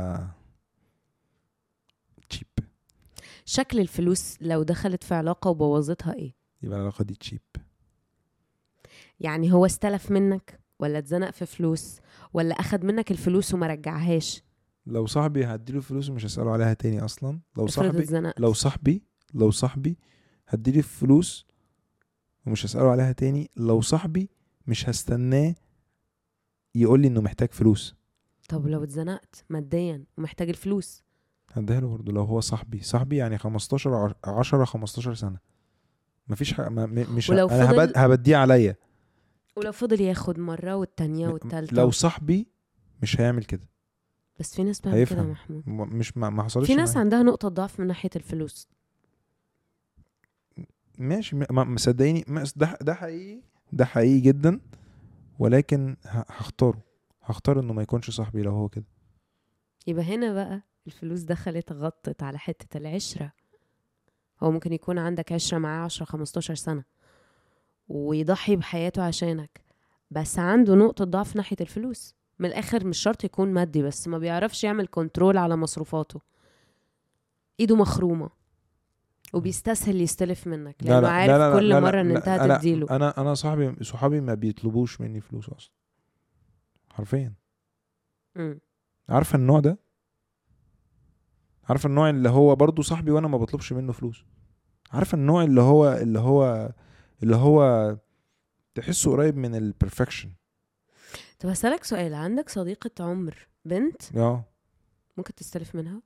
تشيب
شكل الفلوس لو دخلت في علاقة وبوظتها ايه؟
يبقى العلاقه دي تشيب
يعني هو استلف منك ولا اتزنق في فلوس ولا اخد منك الفلوس وما رجعهاش
لو صاحبي هديله فلوس ومش هساله عليها تاني اصلا لو
افرض
صاحبي
اتزنقت
لو صاحبي لو صاحبي هديله فلوس ومش هساله عليها تاني لو صاحبي مش هستناه يقول لي انه محتاج فلوس
طب لو اتزنقت ماديا ومحتاج الفلوس
هديها له برضه لو هو صاحبي صاحبي يعني 15 10 15 سنه مفيش حاجه ما م- مش
ولو
انا
فضل-
هبد هبديه عليا
ولو فضل ياخد مره والتانيه والتالته
لو صاحبي مش هيعمل كده
بس في ناس بتعمل كده يا
هيفهم.
محمود
م- مش ما, ما حصلتش
في ناس
معايا.
عندها نقطه ضعف من ناحيه الفلوس
ماشي م- ما- مصدقيني ما- ده ده حقيقي ده حقيقي جدا ولكن ه- هختاره هختار انه ما يكونش صاحبي لو هو كده
يبقى هنا بقى الفلوس دخلت غطت على حتة العشرة هو ممكن يكون عندك عشرة معاه عشرة خمستاشر سنة ويضحي بحياته عشانك بس عنده نقطة ضعف ناحية الفلوس من الآخر مش شرط يكون مادي بس ما بيعرفش يعمل كنترول على مصروفاته إيده مخرومة وبيستسهل يستلف منك لأنه عارف كل مرة إن أنت
لا،
هتديله
انا انا صاحبي صحابي ما بيطلبوش مني فلوس اصلا حرفيا
مم.
عارفه النوع ده عارفه النوع اللي هو برضو صاحبي وانا ما بطلبش منه فلوس عارفه النوع اللي هو اللي هو اللي هو تحسه قريب من البرفكشن
طب هسألك سؤال عندك صديقة عمر بنت
اه
ممكن تستلف منها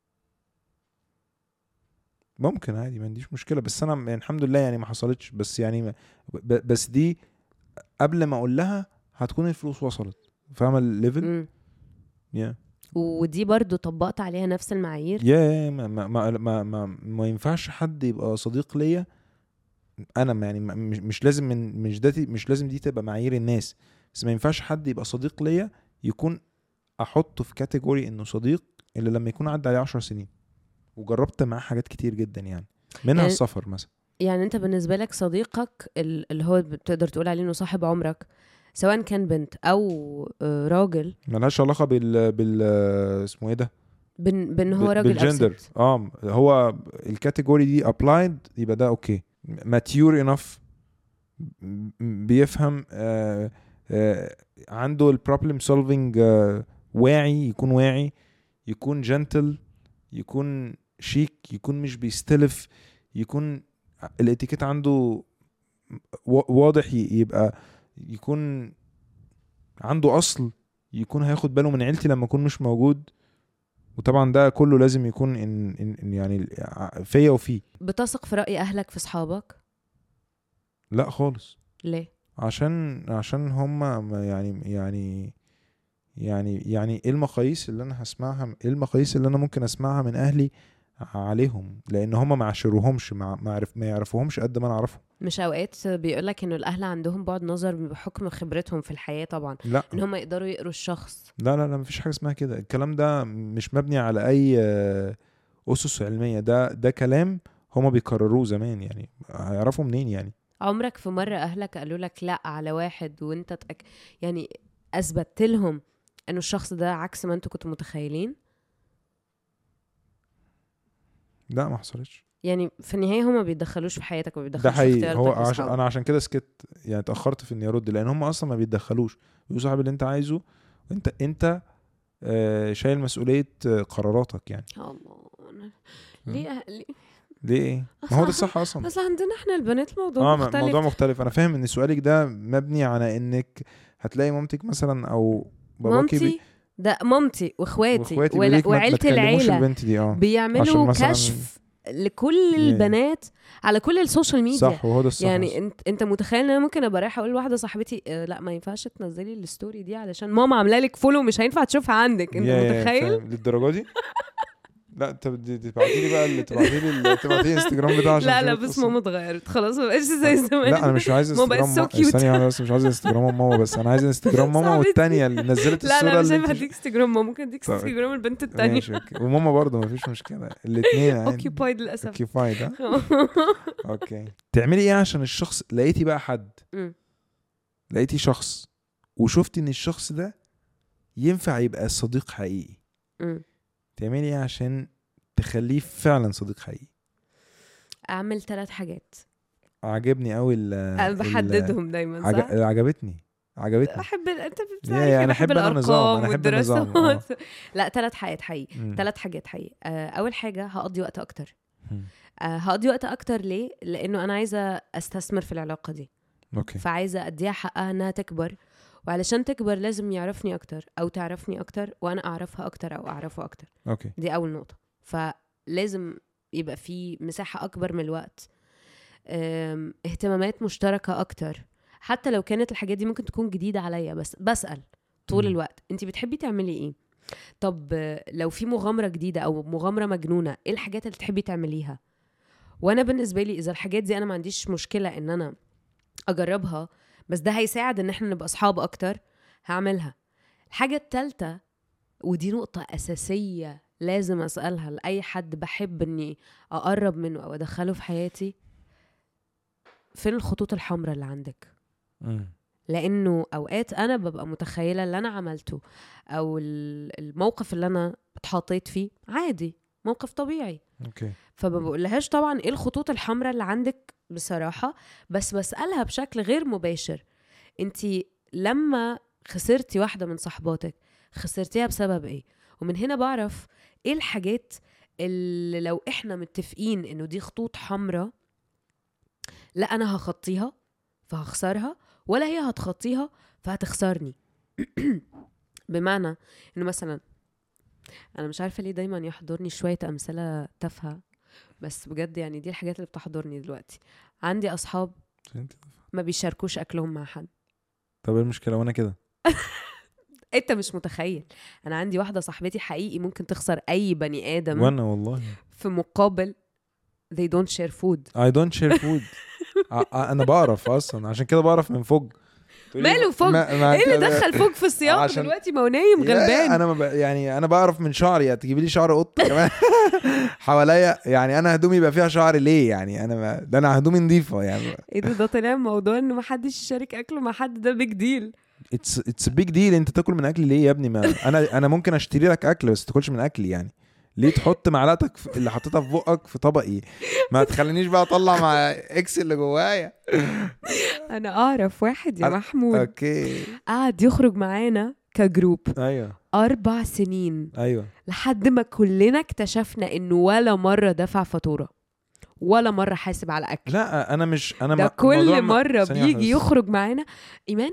ممكن عادي ما عنديش مشكله بس انا يعني الحمد لله يعني ما حصلتش بس يعني ما ب- بس دي قبل ما اقول لها هتكون الفلوس وصلت فاهمه الليفل
مم.
يا
ودي برضو طبقت عليها نفس المعايير
يا يا ما ما ما ما, ما, ما ينفعش حد يبقى صديق ليا انا ما- يعني ما- مش مش لازم من مش ده مش لازم دي تبقى معايير الناس بس ما ينفعش حد يبقى صديق ليا يكون احطه في كاتيجوري انه صديق اللي لما يكون عدى عليه 10 سنين وجربت معاه حاجات كتير جدا يعني منها
يعني-
السفر مثلا
يعني انت بالنسبه لك صديقك ال- اللي هو بتقدر تقول عليه انه صاحب عمرك سواء كان بنت او آه، راجل
ملهاش علاقه بال بال اسمه ايه ده
بن بان هو
بال-
راجل
بالجندر
accept.
اه هو الكاتيجوري دي ابلايد يبقى ده اوكي ماتيور انف بيفهم آه آه عنده البروبلم سولفينج واعي يكون واعي يكون جنتل يكون شيك يكون مش بيستلف يكون الاتيكيت عنده وا- واضح ي- يبقى يكون عنده اصل يكون هياخد باله من عيلتي لما اكون مش موجود وطبعا ده كله لازم يكون إن, إن, إن يعني فيا وفيه
بتثق في راي اهلك في صحابك
لا خالص
ليه
عشان عشان هم يعني يعني يعني يعني ايه المقاييس اللي انا هسمعها ايه المقاييس اللي انا ممكن اسمعها من اهلي عليهم لان هم ما عاشروهمش ما ما عرف ما يعرفوهمش قد ما انا اعرفهم
مش اوقات بيقولك انه الاهل عندهم بعد نظر بحكم خبرتهم في الحياه طبعا
لا
ان هم يقدروا يقروا الشخص
لا لا لا مفيش حاجه اسمها كده الكلام ده مش مبني على اي آه، اسس علميه ده ده كلام هما بيكرروه زمان يعني هيعرفوا منين يعني
عمرك في مره اهلك قالوا لك لا على واحد وانت تأك... يعني اثبتت لهم انه الشخص ده عكس ما انتوا كنتوا متخيلين
لا ما حصلتش
يعني في النهايه هما بيتدخلوش في حياتك
ده
وبيتدخلوش في
حقيقي
اختياراتك
هو عشان
وأصحابك.
انا عشان كده سكت يعني اتاخرت في اني ارد لان هم اصلا ما بيتدخلوش بيقولوا صاحب اللي انت عايزه انت انت آه، شايل مسؤوليه آه، قراراتك يعني
يا الله أنا... ليه أه- ليه
ليه ايه ما هو ده الصح اصلا
اصل عندنا احنا البنات الموضوع
اه
مختلف
موضوع مختلف انا فاهم ان سؤالك ده مبني على انك هتلاقي مامتك مثلا او باباكي بي-
مامتي ده مامتي واخواتي,
واخواتي
ولا-
بيقولك ما- ما
وعيله
تكلموش
العيله
البنت دي اه عشان
بيعملوا
مثلاً-
كشف لكل البنات على كل السوشيال ميديا
صح وهو ده الصح
يعني انت انت متخيل ان انا ممكن ابقى رايحه اقول لواحده صاحبتي اه لا ما ينفعش تنزلي الستوري دي علشان ماما عامله لك فولو مش هينفع تشوفها عندك انت
يا- يا
متخيل
فاهم. للدرجه دي لا انت تبعتي لي بقى اللي تبعتي لي تبعتي لي الانستجرام بتاعها عشان
لا
أشوف
لا بس
القصة.
ماما اتغيرت خلاص ما بقتش زي زمان
لا انا مش عايز
ماما بقت
انستجرام
so
ماما
cute.
ثانيه واحده بس مش عايز انستجرام ماما بس انا عايز انستجرام ماما
صاحبتي.
والتانيه اللي نزلت
لا
الصوره
لا مش
اللي
هينفع
انت
اديك انستجرام ماما ممكن اديك
طيب.
انستجرام البنت التانية
ماشي اوكي وماما برضه مفيش مشكله الاثنين عادي
اوكيبايد للاسف
اوكيفايد ها اوكي تعملي ايه عشان الشخص لقيتي بقى حد
مم.
لقيتي شخص وشفتي ان الشخص ده ينفع يبقى صديق حقيقي
مم.
تعملي ايه عشان تخليه فعلا صديق حقيقي
اعمل ثلاث حاجات
عجبني قوي ال
انا
ال-
بحددهم دايما
عج...
صح
عجبتني عجبتني
احب ال- انت
يا-
بتعرف
يا، أنا
بحب
أحب أنا نظام،
الارقام
أنا أحب النظام،
والدراسات لا ثلاث حاجات حقيقي
مم.
ثلاث حاجات حقيقي آه، اول حاجه هقضي وقت اكتر
مم.
آه، هقضي وقت اكتر ليه لانه انا عايزه استثمر في العلاقه دي
اوكي
فعايزه اديها حقها انها تكبر وعلشان تكبر لازم يعرفني اكتر او تعرفني اكتر وانا اعرفها اكتر او اعرفه اكتر
اوكي
دي اول نقطه فلازم يبقى في مساحه اكبر من الوقت أم، اهتمامات مشتركه اكتر حتى لو كانت الحاجات دي ممكن تكون جديده عليا بس بسال طول
مم.
الوقت انت بتحبي تعملي ايه طب آه، لو في مغامره جديده او مغامره مجنونه ايه الحاجات اللي تحبي تعمليها وانا بالنسبه لي اذا الحاجات دي انا ما عنديش مشكله ان انا اجربها بس ده هيساعد ان احنا نبقى اصحاب اكتر هعملها الحاجه التالتة ودي نقطه اساسيه لازم اسالها لاي حد بحب اني اقرب منه او ادخله في حياتي فين الخطوط الحمراء اللي عندك
مم.
لانه اوقات انا ببقى متخيله اللي انا عملته او ال- الموقف اللي انا اتحطيت فيه عادي موقف طبيعي
اوكي
فما بقولهاش طبعا ايه الخطوط الحمراء اللي عندك بصراحه بس بسالها بشكل غير مباشر انت لما خسرتي واحده من صحباتك خسرتيها بسبب ايه ومن هنا بعرف ايه الحاجات اللي لو احنا متفقين انه دي خطوط حمراء لا انا هخطيها فهخسرها ولا هي هتخطيها فهتخسرني بمعنى انه مثلا انا مش عارفه ليه دايما يحضرني شويه امثله تافهه بس بجد يعني دي الحاجات اللي بتحضرني دلوقتي عندي اصحاب
انت
ما بيشاركوش اكلهم مع حد
طب ايه المشكله وانا كده
انت مش متخيل انا عندي واحده صاحبتي حقيقي ممكن تخسر اي بني ادم
وانا والله
في مقابل they don't share food
I don't share food ع- ع- انا بعرف اصلا عشان كده بعرف من فوق تقولي
ماله فوق؟
ما- ما-
ايه اللي دخل فوق في السياق
عشان-
دلوقتي ما هو نايم
يا-
غلبان
انا ما ب... يعني انا بعرف من شعري يعني تجيبي لي شعر قط كمان حواليا يعني انا هدومي يبقى فيها شعر ليه يعني انا ما... ده انا هدومي نظيفه يعني
ايه ده ده طلع موضوع ان ما حدش يشارك اكله مع حد ده بيج ديل
اتس اتس بيج ديل انت تاكل من اكلي ليه يا ابني ما انا انا ممكن اشتري لك اكل بس تاكلش من اكلي يعني ليه تحط معلقتك في اللي حطيتها في بقك في طبقي ما تخلينيش بقى اطلع مع اكس اللي جوايا
انا اعرف واحد يا
أنا-
محمود
اوكي
قعد يخرج معانا كجروب
ايوه
اربع سنين
ايوه
لحد ما كلنا اكتشفنا انه ولا مره دفع فاتوره ولا مره حاسب على اكل
لا انا مش انا
ده
ما- الموضوع
كل
ما-
مره
ثانية واحدة
بيجي
بس.
يخرج معانا ايمان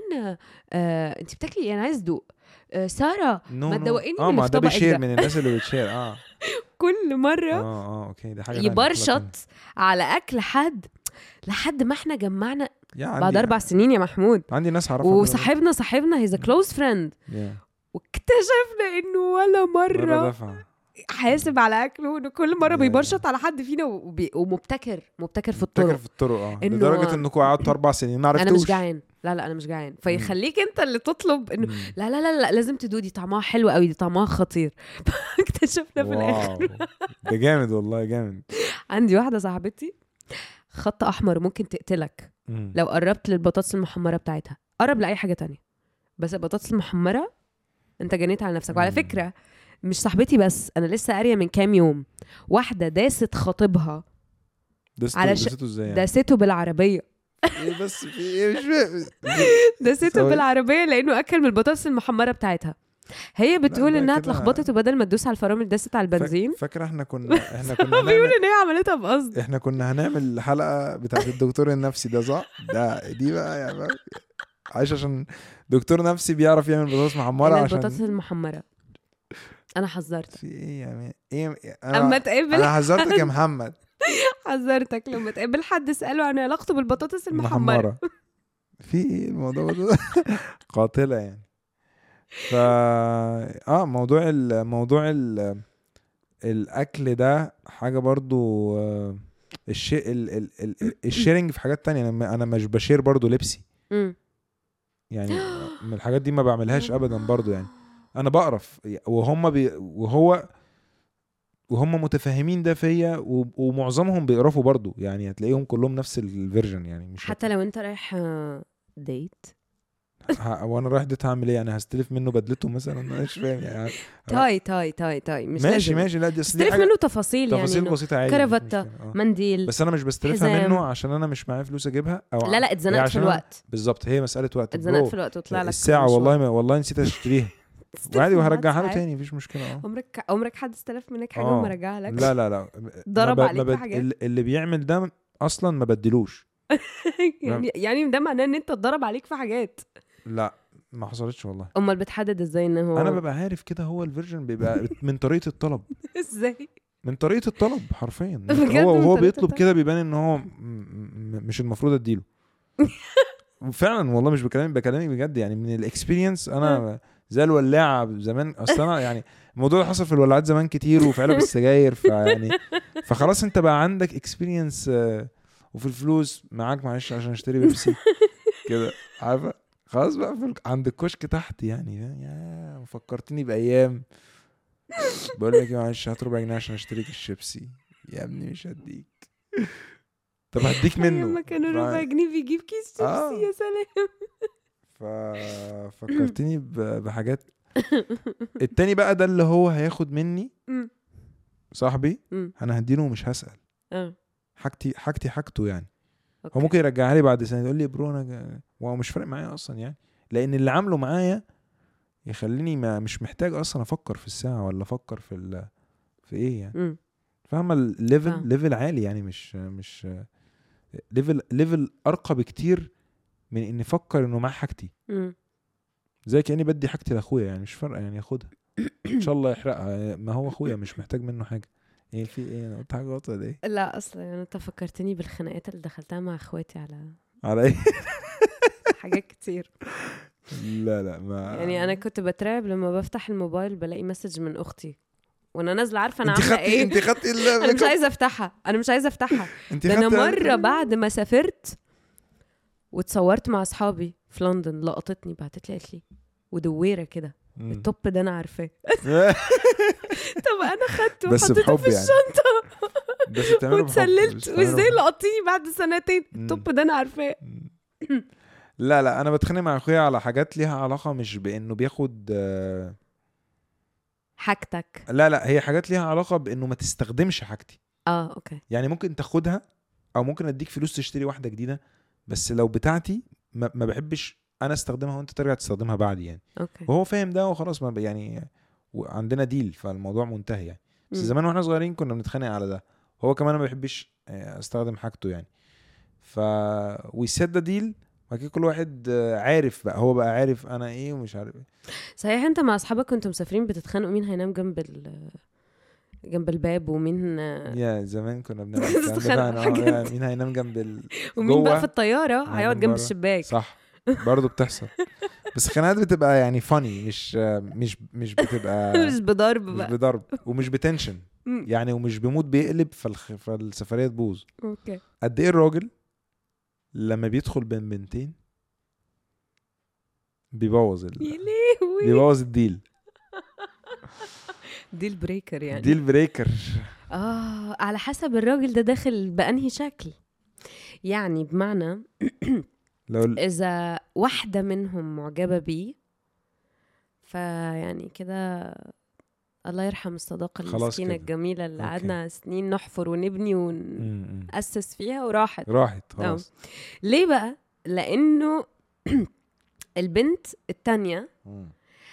آه انت بتاكلي إيه؟ انا عايز ادوق آه ساره
نو
ما
نو.
تدوقيني
اه
من
ما
اللي في
ده
طبقك
بيشير
ده.
من الناس اللي بتشير اه
كل مره
اه اه اوكي دي حاجه تانية، حاجة تانية.
يبرشط على اكل حد لحد ما احنا جمعنا
يا
بعد
عندي-
اربع سنين يا محمود
عندي ناس اعرفها كده.
وصاحبنا صاحبنا هيز كلوز فريند
يا.
واكتشفنا انه ولا
مرة
مره
دفع
حاسب على اكله وانه كل مره
يا.
بيبرشط على حد فينا وبي... ومبتكر مبتكر في
فاكر
الطرق
في الطرق اه
إنه-
لدرجه انكم قعدتوا اربع سنين ما
انا
عرفتوش
مش جعان لا لا انا مش جعان فيخليك انت اللي تطلب انه
مم.
لا لا لا لا لازم تدوق دي طعمها حلو قوي دي طعمها خطير اكتشفنا في الاخر
واو ده جامد والله جامد
عندي واحده صاحبتي خط احمر ممكن تقتلك
مم.
لو قربت للبطاطس المحمره بتاعتها قرب لاي حاجه تانية بس البطاطس المحمره انت جنيت على نفسك وعلى
مم.
فكره مش صاحبتي بس انا لسه قاريه من كام يوم واحده داست خطيبها
دسته
على ش-
دسته ازاي يعني؟
داسته بالعربيه
ايه بس في ايه مش فاهم
داسته
ثواني.
بالعربيه لانه اكل من البطاطس المحمره بتاعتها هي بتقول
ده
انها
كده-
اتلخبطت وبدل ما تدوس على الفرامل داست على البنزين
فاك- فاكره احنا كنا احنا كنا
بيقول
هنعمل
ان هي عملتها بقصد
احنا كنا هنعمل حلقه بتاعت الدكتور النفسي ده صح؟ ده دي بقى يعني بقى عايش عشان دكتور نفسي بيعرف يعمل بطاطس محمره
انا
عشان
البطاطس المحمره انا حذرت
في ايه يعني ايه
اما
انا
تقابل
انا حذرتك يا محمد
حذرتك لما تقابل حد اساله عن علاقته بالبطاطس المحمره
في ايه الموضوع ده قاتله يعني ف اه موضوع ال... موضوع ال... الاكل ده حاجه برضو آه، الشيء ال... ال... ال... الشيرنج في حاجات تانية انا انا مش بشير برضو لبسي
مم.
يعني من الحاجات دي ما بعملهاش ابدا برضو يعني انا بقرف وهم بي وهو وهم متفاهمين ده فيا و- ومعظمهم بيقرفوا برضو يعني هتلاقيهم كلهم نفس الفيرجن يعني مش
حتى لو انت رايح آه، ديت
ه... وانا رايح ديت هعمل ايه يعني هستلف منه بدلته مثلا انا مش فاهم يعني
تاي تاي تاي تاي مش
ماشي
لازم.
ماشي لا دي أصل دي
استلف
حاجة
منه تفاصيل,
تفاصيل
يعني
بسيطه عادي مفيش
كرافتة،
مشكلة، آه.
منديل
بس انا مش بستلفها
حزام.
منه عشان انا مش معايا فلوس اجيبها او
لا لا
هي
اتزنقت في
عشان أنا-
الوقت
بالظبط هي مساله وقت
اتزنقت
برو.
في الوقت وطلع لك
الساعه
مشوار.
والله ما والله نسيت اشتريها
استلف
وعادي
من
وهرجعها له
بعد ساعات.
تاني مفيش مشكله اه
عمرك عمرك حد استلف منك حاجه
آه.
وما رجعها لك
لا لا لا
ضرب
ما ب-
عليك
ما
في
بد-
حاجات؟
اللي- اللي بيعمل ده اصلا ما بدلوش
يعني يعني ده معناه ان انت اتضرب عليك في حاجات
لا ما حصلتش والله
امال بتحدد ازاي ان هو
انا ببقى عارف كده هو الفيرجن بيبقى من طريقه الطلب
ازاي
من طريقه الطلب حرفيا
بجد
هو
من
وهو
طريقة
بيطلب
الطلب؟
كده بيبان ان هو م- م- مش المفروض اديله فعلا والله مش بكلامك بكلامك بجد يعني من الاكسبيرينس انا زي الولاعه زمان اصل انا يعني الموضوع ده حصل في الولاعات زمان كتير وفي علب السجاير فيعني فخلاص انت بقى عندك اكسبيرينس وفي الفلوس معاك معلش عشان اشتري بيبسي كده عارفه خلاص بقى في ال- عند الكشك تحت يعني يا فكرتني بايام بقول لك إيه، معلش هات ربع جنيه عشان اشتريك الشيبسي يا ابني مش هديك طب هديك منه
لما كانوا
ف-
ربع جنيه بيجيب كيس
آه.
شيبسي يا سلام
ففكرتني ب- بحاجات التاني بقى ده اللي هو هياخد مني
مم.
صاحبي
مم.
انا هديله ومش هسأل
اه
حاجتي حاجتي حاجته يعني هو
أوكي.
ممكن يرجعها لي بعد سنه يقول لي برو انا جا- وهو مش فارق معايا اصلا يعني لان اللي عامله معايا يخليني ما مش محتاج اصلا افكر في الساعه ولا افكر في ال في ايه يعني
مم.
فاهمه الليفل
آه.
ليفل عالي يعني مش مش ليفل ليفل ارقى بكتير من اني افكر انه معاه حاجتي
مم.
زي كاني بدي حاجتي لاخويا يعني مش فارقه يعني ياخدها ان شاء الله يحرقها ما هو اخويا مش محتاج منه حاجه ايه في ايه انا قلت حاجه غلط ولا ايه
لا اصلا يعني انت فكرتني بالخناقات اللي دخلتها مع اخواتي على
على ايه
حاجات كتير
لا لا ما
يعني انا كنت بترعب لما بفتح الموبايل بلاقي مسج من اختي وانا نازله عارفه انا
انت
عامله
خدتي
ايه
انت خدتي ال-
انا مش عايزه افتحها انا مش عايزه افتحها
انت
ده انا
خدتي-
مره بعد ما سافرت واتصورت مع اصحابي في لندن لقطتني بعتت لي قالت لي ودويره كده
مم.
التوب ده انا عارفاه طب انا خدته
بس
وحطيته
بحب
في
يعني.
الشنطه
بس بتعمله بحب،
واتسللت
بس بتعمله
وازاي
بحب.
لقطتيني بعد سنتين
مم.
التوب ده انا عارفاه
مم. لا لا انا بتخانق مع اخويا على حاجات ليها علاقه مش بانه بياخد آه،
حاجتك
لا لا هي حاجات ليها علاقه بانه ما تستخدمش حاجتي
اه اوكي
يعني ممكن تاخدها او ممكن اديك فلوس تشتري واحده جديده بس لو بتاعتي ما, ما بحبش انا استخدمها وانت ترجع تستخدمها بعدي يعني
اوكي
وهو فاهم ده وخلاص ما ب- يعني عندنا ديل فالموضوع منتهي يعني بس
مم.
زمان واحنا صغيرين كنا بنتخانق على ده هو كمان ما بيحبش آه، استخدم حاجته يعني ف ويسد ده ديل بعد كده كل واحد آه، عارف بقى هو بقى عارف انا ايه ومش عارف ايه
صحيح انت مع اصحابك كنتوا مسافرين بتتخانقوا مين هينام جنب ال جنب الباب ومين
يا زمان كنا بنعمل الكلام ده
تتخانقوا
فعلا. آه،
حاجات.
يعني مين هينام جنب ال...
ومين بقى
جوه
في الطياره
هينام
هيقعد جنب
بره.
الشباك
صح برضه بتحصل بس الخناقات بتبقى يعني فاني مش آه، مش مش بتبقى
مش بضرب
مش
بقى
بضرب ومش بتنشن
مم.
يعني ومش بيموت بيقلب فالخ... فالسفريه تبوظ
اوكي
قد ايه الراجل لما بيدخل بين بنتين بيبوظ
يا
ال...
لهوي
بيبوظ الديل
ديل بريكر يعني
ديل بريكر
اه على حسب الراجل ده داخل بأنهي شكل يعني بمعنى
لو ال-
اذا واحده منهم معجبه بيه فيعني كده الله يرحم الصداقه
خلاص
المسكينه
كده.
الجميله اللي
أوكي.
قعدنا سنين نحفر ونبني
م-
ونأسس فيها وراحت
م. راحت خلاص
ليه بقى لانه البنت التانية
م.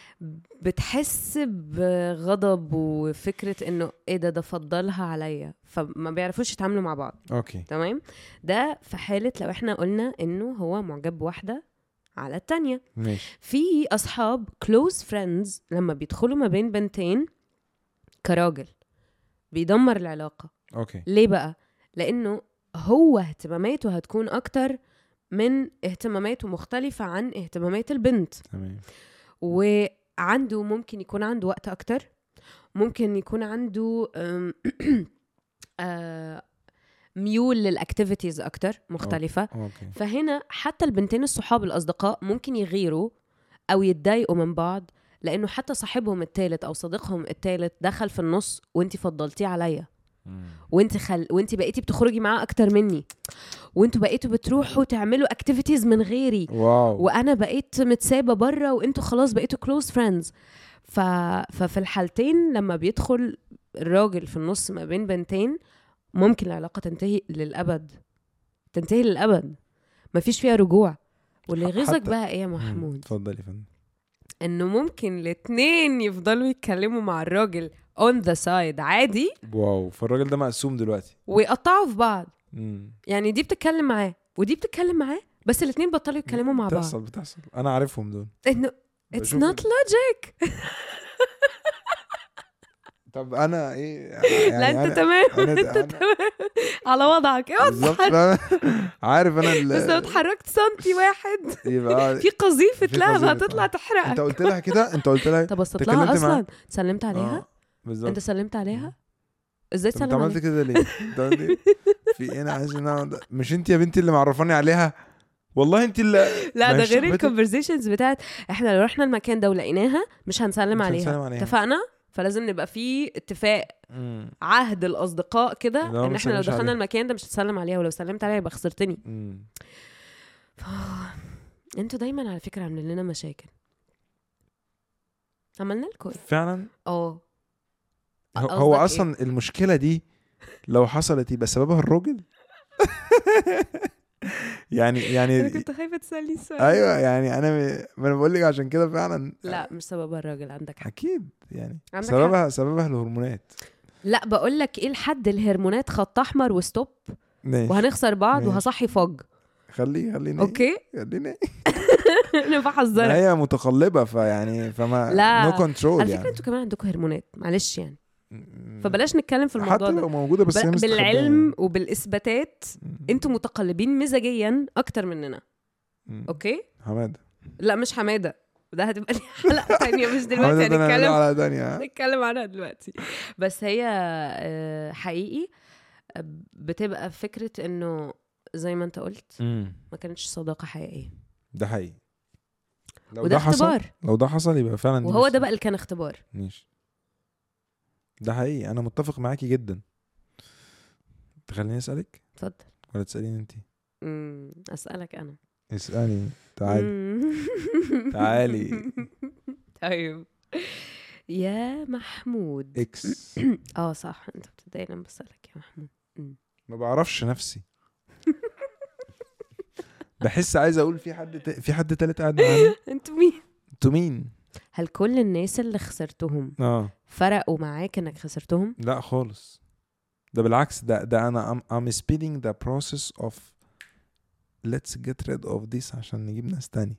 بتحس بغضب وفكرة انه ايه ده ده فضلها عليا فما بيعرفوش يتعاملوا مع بعض
اوكي
تمام ده في حالة لو احنا قلنا انه هو معجب بواحدة على التانية
ماشي
في اصحاب كلوز فريندز لما بيدخلوا ما بين بنتين كراجل بيدمر العلاقة
اوكي
ليه بقى لانه هو اهتماماته هتكون اكتر من اهتماماته مختلفة عن اهتمامات البنت
تمام
وعنده ممكن يكون عنده وقت اكتر ممكن يكون عنده أم، آه، ميول للاكتيفيتيز اكتر مختلفة
اوكي
فهنا حتى البنتين الصحاب الاصدقاء ممكن يغيروا او يتضايقوا من بعض لانه حتى صاحبهم التالت او صديقهم التالت دخل في النص وانت فضلتيه عليا
م.
وانت خل... وانت بقيتي بتخرجي معاه اكتر مني وانتوا بقيتوا بتروحوا تعملوا اكتيفيتيز من غيري
واو
وانا بقيت متسابه بره وانتوا خلاص بقيتوا كلوز فريندز ف... ففي الحالتين لما بيدخل الراجل في النص ما بين بنتين ممكن العلاقه تنتهي للابد تنتهي للابد مفيش فيها رجوع واللي يغيظك
حتى-
بقى ايه يا
م.
محمود
اتفضل يا فندم
انه ممكن الاتنين يفضلوا يتكلموا مع الراجل اون ذا سايد عادي
واو فالراجل ده مقسوم دلوقتي
ويقطعوا في بعض
م.
يعني دي بتتكلم معاه ودي بتتكلم معاه بس الاتنين بطلوا يتكلموا مع بعض
بتحصل بتحصل انا عارفهم دول
انه اتس
بشوف
نوت
ال-
لوجيك
طب انا ايه
لا
يعني
انت
أنا-
تمام
أنا-
انت
أنا-
تمام على وضعك اوعى
بالظبط
تتحرك.
أنا عارف انا ال-
بس لو اتحركت سنتي واحد
يبقى
في قذيفه
في
لهب
قذيفة.
هتطلع
انت
تحرقك
قلت لها كده انت قلت لها
طب بصيت
اتكلمت
لها
معاها؟
اصلا سلمت عليها
آه، بالظبط
انت سلمت عليها ازاي
طب انت
تسلم
عملت
عليها
كده ليه؟ انت عملت ايه؟ في ايه انا عايز ان أنا- مش انت يا بنتي اللي معرفاني عليها والله انت اللي
لا
ما
ده
هي
غير
صاحبتك.
الكونفرزيشنز بتاعت احنا لو رحنا المكان ده ولقيناها مش هنسلم
مش
عليها
هنسلم عليها.
اتفقنا فلازم نبقى في اتفاق
مم.
عهد الاصدقاء كده
لا، ما
ان احنا لو
نسلمش
دخلنا
عليها.
المكان ده مش هتسلم عليها ولو سلمت عليها يبقى خسرتني
مم.
انتوا دايما على فكره عاملين لنا مشاكل عملنا لكم ايه
فعلا
اه
هو-
قصدك
هو
ايه؟
اصلا المشكله دي لو حصلت يبقى سببها الراجل يعني
انا
يعني
كنت خايفه تسالني السؤال
ايوه يعني انا م- ما انا بقول لك عشان كده فعلا
لا مش سببها الراجل عندك حق
اكيد يعني
عندك
سببها سببها الهرمونات
لا بقول لك ايه لحد الهرمونات خط احمر وستوب
ماشي
وهنخسر بعض
ماشي.
وهصحي فج
خليه خليني
اوكي
خليني
انا بحذرك
هي متقلبه فيعني فما
لا.
نو كنترول
على فكره
يعني
انتوا كمان عندكم هرمونات معلش يعني
م-
فبلاش نتكلم في الموضوع
حتى
ده
لو موجوده بس هي
بل-
مستخبية.
بالعلم وبالاثباتات
م-
انتوا متقلبين مزاجيا اكتر مننا
م-
اوكي
حماده
لا مش حماده ده هتبقى لي حلقه تانية مش دلوقتي
حماده ده انا
هنتكلم
على تانية
نتكلم عنها دلوقتي بس هي آه، حقيقي آه، بتبقى فكره انه زي ما انت قلت ما كانتش صداقه حقيقيه
ده حقيقي لو
وده
ده حصل
اختبار
لو ده حصل يبقى فعلا دي
وهو
مش-
ده بقى اللي كان اختبار
ماشي ده حقيقي انا متفق معاكي جدا تخليني اسالك
اتفضل
ولا تساليني انت
أمم، اسالك انا
اسالي تعالي
أمم.
تعالي.
طيب يا محمود
اكس
اه صح انت بتضايق لما بسالك يا محمود
ما بعرفش نفسي بحس عايز اقول في حد ت... في حد تالت قاعد معانا
انتوا مين
انتوا مين
هل كل الناس اللي خسرتهم
اه
فرقوا معاك انك خسرتهم
لا خالص ده بالعكس ده ده انا I'm, I'm speeding the process of let's get rid of this عشان نجيب ناس تاني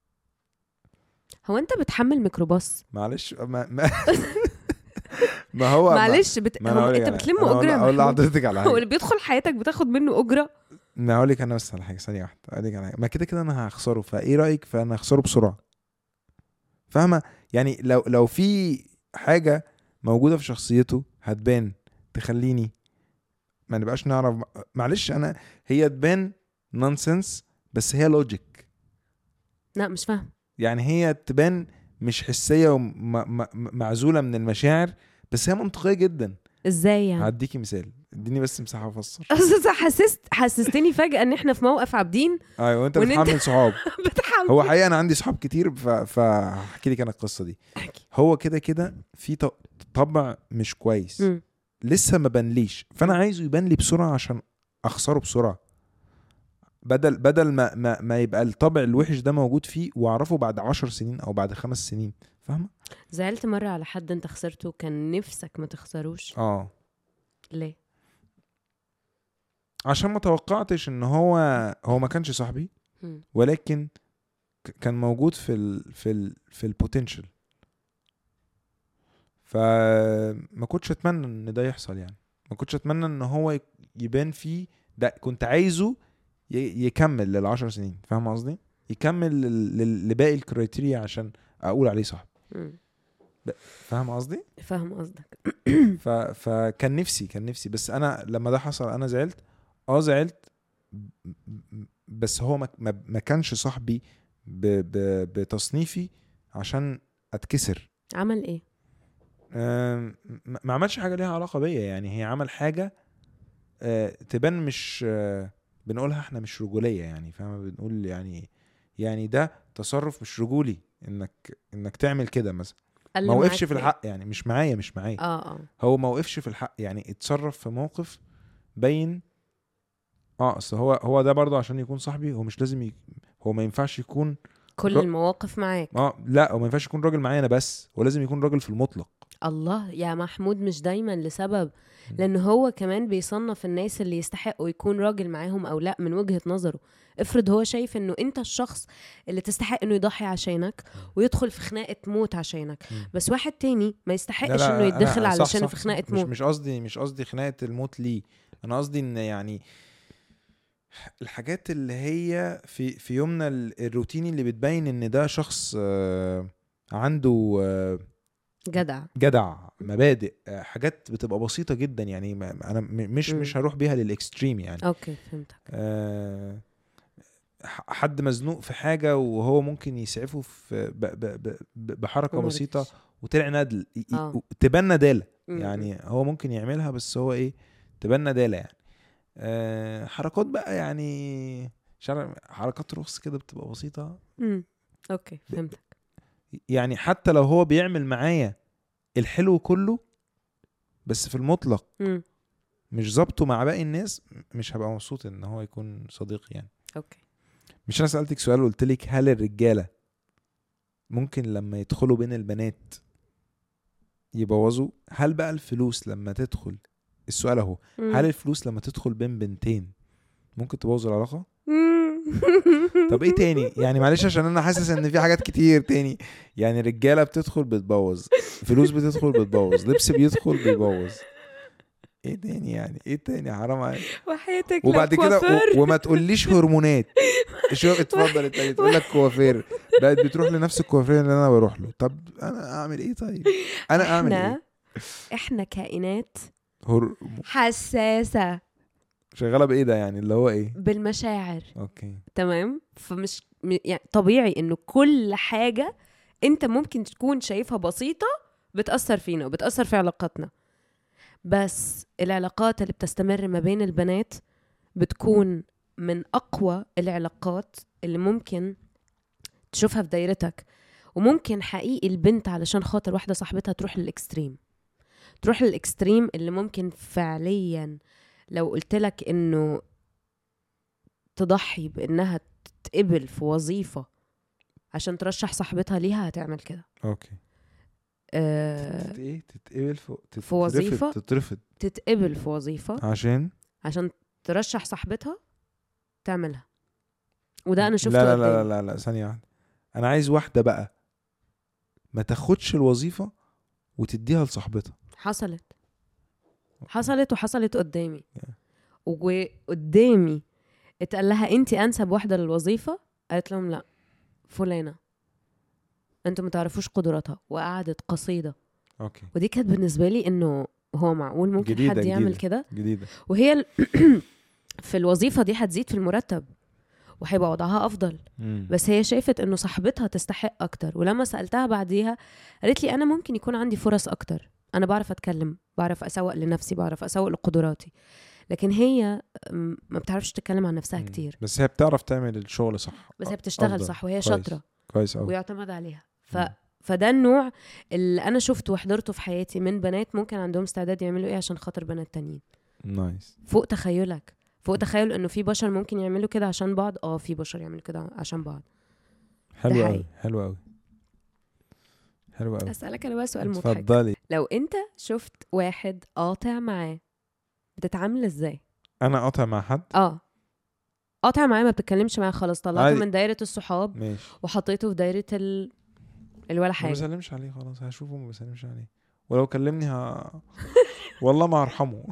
هو انت بتحمل ميكروباص
معلش ما ما, ما هو ما-
معلش بت...
ما أنا
هو
هقول لك
انت
على-
بتلم
أنا هقول-
اجره يا
اقول
محمود
لحضرتك على
هو
حاجه
اللي بيدخل حياتك بتاخد منه اجره
ما هقول لك انا بس على حاجه ثانيه واحده اقول لك على حاجه ما كده كده انا هخسره فايه رايك فانا هخسره بسرعه فاهمه يعني لو لو في حاجه موجوده في شخصيته هتبان تخليني ما نبقاش نعرف معلش انا هي تبان نونسنس بس هي لوجيك
لا مش فاهم
يعني هي تبان مش حسيه ومعزوله من المشاعر بس هي منطقيه جدا
ازاي يعني
هديكي مثال اديني بس مساحه افسر
أصل حسست حسستني فجاه ان احنا في موقف عابدين
ايوه وانت
وإن أنت-
بتحمل صحاب
بتحمل
هو حقيقه انا عندي صحاب كتير ف- فهحكي لك انا القصه دي
احكي.
هو كده كده في ط- طبع مش كويس
مم.
لسه ما بانليش فانا عايزه يبان لي بسرعه عشان اخسره بسرعه بدل بدل ما ما, ما يبقى الطبع الوحش ده موجود فيه واعرفه بعد عشر سنين او بعد خمس سنين فاهمه
زعلت مره على حد انت خسرته كان نفسك ما تخسروش
اه
ليه
عشان ما توقعتش ان هو هو ما كانش صاحبي
مم.
ولكن ك- كان موجود في ال في ال في البوتنشال فما كنتش اتمنى ان ده يحصل يعني ما كنتش اتمنى ان هو يك- يبان فيه ده كنت عايزه ي- يكمل للعشر سنين فاهم قصدي يكمل لل- لل- لباقي الكريتيريا عشان اقول عليه صاحب
مم.
فاهم قصدي
فاهم قصدك
ف... فكان نفسي كان نفسي بس انا لما ده حصل انا زعلت اه زعلت ب- ب- بس هو ما, ما... ما كانش صاحبي ب... ب... بتصنيفي عشان اتكسر
عمل ايه
آم، ما ما عملش حاجه ليها علاقه بيا يعني هي عمل حاجه آه، تبان مش آه، بنقولها احنا مش رجوليه يعني فاهم بنقول يعني يعني ده تصرف مش رجولي انك انك تعمل كده مثلا
قال
ما
معاك
وقفش في
إيه؟
الحق يعني مش معايا مش معايا
اه اه
هو ما وقفش في الحق يعني اتصرف في موقف بين اه اصل هو هو ده برضه عشان يكون صاحبي هو مش لازم ي... هو ما ينفعش يكون
كل
رو-
المواقف معاك
اه لا هو ما ينفعش يكون راجل معايا انا بس هو لازم يكون راجل في المطلق
الله يا محمود مش دايما لسبب لان هو كمان بيصنف الناس اللي يستحقوا يكون راجل معاهم او لا من وجهة نظره افرض هو شايف انه انت الشخص اللي تستحق انه يضحي عشانك ويدخل في خناقة موت عشانك
مم.
بس واحد تاني ما
لا
يستحقش
لا
انه
أنا-
يتدخل
صح
علشان
صح
في
صح.
خناقة
مش
موت
مش قصدي مش قصدي خناقه الموت ليه انا قصدي ان يعني الحاجات اللي هي في في يومنا ال- الروتيني اللي بتبين ان ده شخص آه، عنده آه،
جدع
جدع مبادئ آه، حاجات بتبقى بسيطه جدا يعني ما- انا م- مش
مم.
مش هروح بيها للاكستريم يعني
اوكي فهمتك
آه، ح- حد مزنوق في حاجه وهو ممكن يسعفه في ب- ب- ب- ب- بحركه
ومرضيش.
بسيطه وطلع ندل ي- ي-
آه.
تبان نداله
مم.
يعني هو ممكن يعملها بس هو ايه تبان نداله يعني آه حركات بقى يعني مش عارف حركات رخص كده بتبقى بسيطه
مم. اوكي فهمتك
يعني حتى لو هو بيعمل معايا الحلو كله بس في المطلق
مم.
مش ظابطه مع باقي الناس مش هبقى مبسوط ان هو يكون صديقي يعني
اوكي
مش انا سالتك سؤال وقلت لك هل الرجاله ممكن لما يدخلوا بين البنات يبوظوا هل بقى الفلوس لما تدخل السؤال اهو
مم.
هل الفلوس لما تدخل بين بنتين ممكن تبوظ العلاقه
مم.
طب ايه تاني يعني معلش عشان انا حاسس ان في حاجات كتير تاني يعني رجاله بتدخل بتبوظ فلوس بتدخل بتبوظ لبس بيدخل بيبوظ ايه تاني يعني ايه تاني حرام عليك
وحياتك
وبعد
لك
كده
وفر.
و- وما تقوليش هرمونات شو اتفضل التاني تقول لك كوافير بقت بتروح لنفس الكوافير اللي انا بروح له طب انا اعمل ايه طيب انا اعمل
احنا
ايه
احنا كائنات
هر...
حساسة
شغاله بايه ده يعني اللي هو ايه
بالمشاعر
اوكي
تمام فمش م- يعني طبيعي انه كل حاجة انت ممكن تكون شايفها بسيطة بتأثر فينا وبتأثر في علاقاتنا بس العلاقات اللي بتستمر ما بين البنات بتكون من أقوى العلاقات اللي ممكن تشوفها في دايرتك وممكن حقيقي البنت علشان خاطر واحدة صاحبتها تروح للإكستريم تروح للإكستريم اللي ممكن فعليا لو قلت لك إنه تضحي بإنها تتقبل في وظيفة عشان ترشح صاحبتها ليها هتعمل كده
اوكي
أه
تت- ايه تتقبل في
في وظيفة؟
تترفض
تتقبل في وظيفة
عشان
عشان ترشح صاحبتها تعملها وده انا شفته
لا لا لا
قدامي.
لا لا ثانية واحدة أنا عايز واحدة بقى ما تاخدش الوظيفة وتديها لصاحبتها
حصلت حصلت وحصلت قدامي
Yeah.
وقدامي اتقال لها انت انسب واحده للوظيفه قالت لهم لا فلانه انتوا ما تعرفوش قدراتها وقعدت قصيده
اوكي
ودي كانت بالنسبه لي انه هو معقول ممكن
جديدة-
حد يعمل
جديدة.
كده
جديدة
وهي ال- في الوظيفه دي هتزيد في المرتب وهيبقى وضعها افضل
مم.
بس هي شافت انه صاحبتها تستحق اكتر ولما سالتها بعديها قالت لي انا ممكن يكون عندي فرص اكتر انا بعرف اتكلم بعرف اسوق لنفسي بعرف اسوق لقدراتي لكن هي م- ما بتعرفش تتكلم عن نفسها
مم.
كتير
بس هي بتعرف تعمل الشغل صح
بس هي بتشتغل
أفضل.
صح وهي
كويس.
شاطره
كويس أوي
ويعتمد عليها ف...
مم.
فده النوع اللي انا شفته وحضرته في حياتي من بنات ممكن عندهم استعداد يعملوا ايه عشان خاطر بنات تانيين
نايس
فوق تخيلك فوق تخيل انه في بشر ممكن يعملوا كده عشان بعض اه في بشر يعملوا كده عشان بعض
حلو
ده
أوي
حقيقي.
حلو أوي حلو أوي
اسالك انا بقى سؤال مضحك
اتفضلي
لو انت شفت واحد قاطع معاه بتتعامل ازاي
أنا قاطع مع حد
اه قاطع معاه ما بتتكلمش معاه خالص طلعته
عادي.
من دايره الصحاب
ماشي
وحطيته في دايره ال... الولا
ما
حاجه
بسلمش عليه خلاص هشوفه ما بسلمش عليه ولو كلمني ه... والله ما هرحمه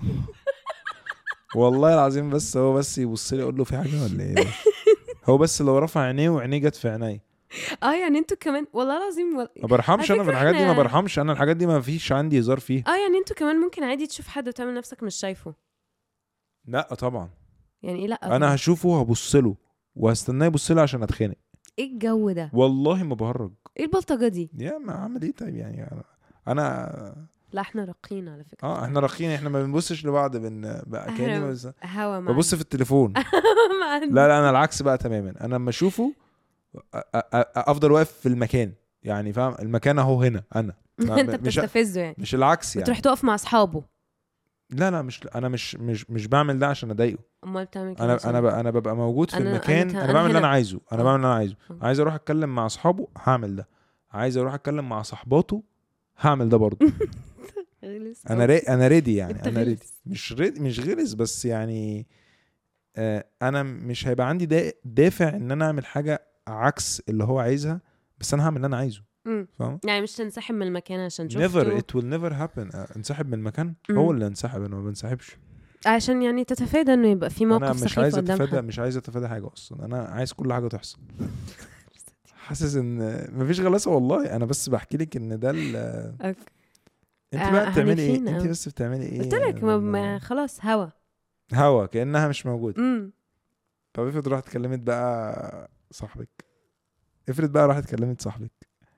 والله العظيم بس هو بس يبص لي اقول له في حاجه ولا ايه ده؟ هو بس لو رفع عينيه وعينيه جت في عيني
اه يعني انتوا كمان والله العظيم وال...
ما برحمش
على
انا في
فكرة
الحاجات دي ما
إحنا-
برحمش انا الحاجات دي ما فيش عندي هزار فيها
اه يعني انتوا كمان ممكن عادي تشوف حد وتعمل نفسك مش شايفه
لا طبعا
يعني ايه لا
انا هشوفه هبص له وهستناه يبص لي عشان اتخانق
ايه الجو ده
والله ما بهرج
ايه البلطجه دي
يا ما اعمل ايه طيب يعني أنا- انا
لا احنا راقيين على فكره
اه احنا راخين احنا ما بنبصش لبعض بن بقى كاني
إحنا
بس-
هوا معانا
ببص في التليفون
معانا.
لا لا انا العكس بقى تماما انا لما اشوفه أ- أ- أ- افضل واقف في المكان يعني فاهم المكان اهو هنا انا ما-
انت
مش
بتستفزه يعني
مش العكس يعني
بتروح تقف مع اصحابه
لا لا مش انا مش مش مش بعمل ده عشان اضايقه
امال بتعمل كده
انا
عشان
انا ب- انا ببقى موجود في
أنا- أنا
المكان
ك-
انا,
أنا
بعمل اللي
هنا.
انا عايزه انا
آه.
بعمل اللي انا عايزه
آه.
عايز اروح اتكلم مع اصحابه هعمل ده عايز اروح اتكلم مع صحباته هعمل ده برضه
غلس
انا ري... انا ريدي يعني
أنت
انا ريدي
غلس.
مش ريدي مش غلس بس يعني آه انا مش هيبقى عندي دا... دافع ان انا اعمل حاجه عكس اللي هو عايزها بس انا هعمل اللي انا عايزه
مم.
فاهم
يعني مش تنسحب من المكان عشان شفته
never it will never happen آه، انسحب من المكان
مم.
هو اللي انسحب انا ما بنسحبش
عشان يعني تتفادى انه يبقى في موقف
انا مش
سخيف
عايز
قدام
اتفادى
حد
مش عايز اتفادى حاجه اصلا انا عايز كل حاجه تحصل حاسس ان مفيش غلاسه والله انا بس بحكي لك ان ده ال...
أوكي.
انت
آه،
بقى بتعملي ايه
عنيفين
انت
أوي.
بس بتعملي ايه
قلت لك ما ما خلاص هوا
هوا كانها مش موجوده
امم
طب افرض راحت كلمت بقى صاحبك افرض بقى راحت كلمت صاحبك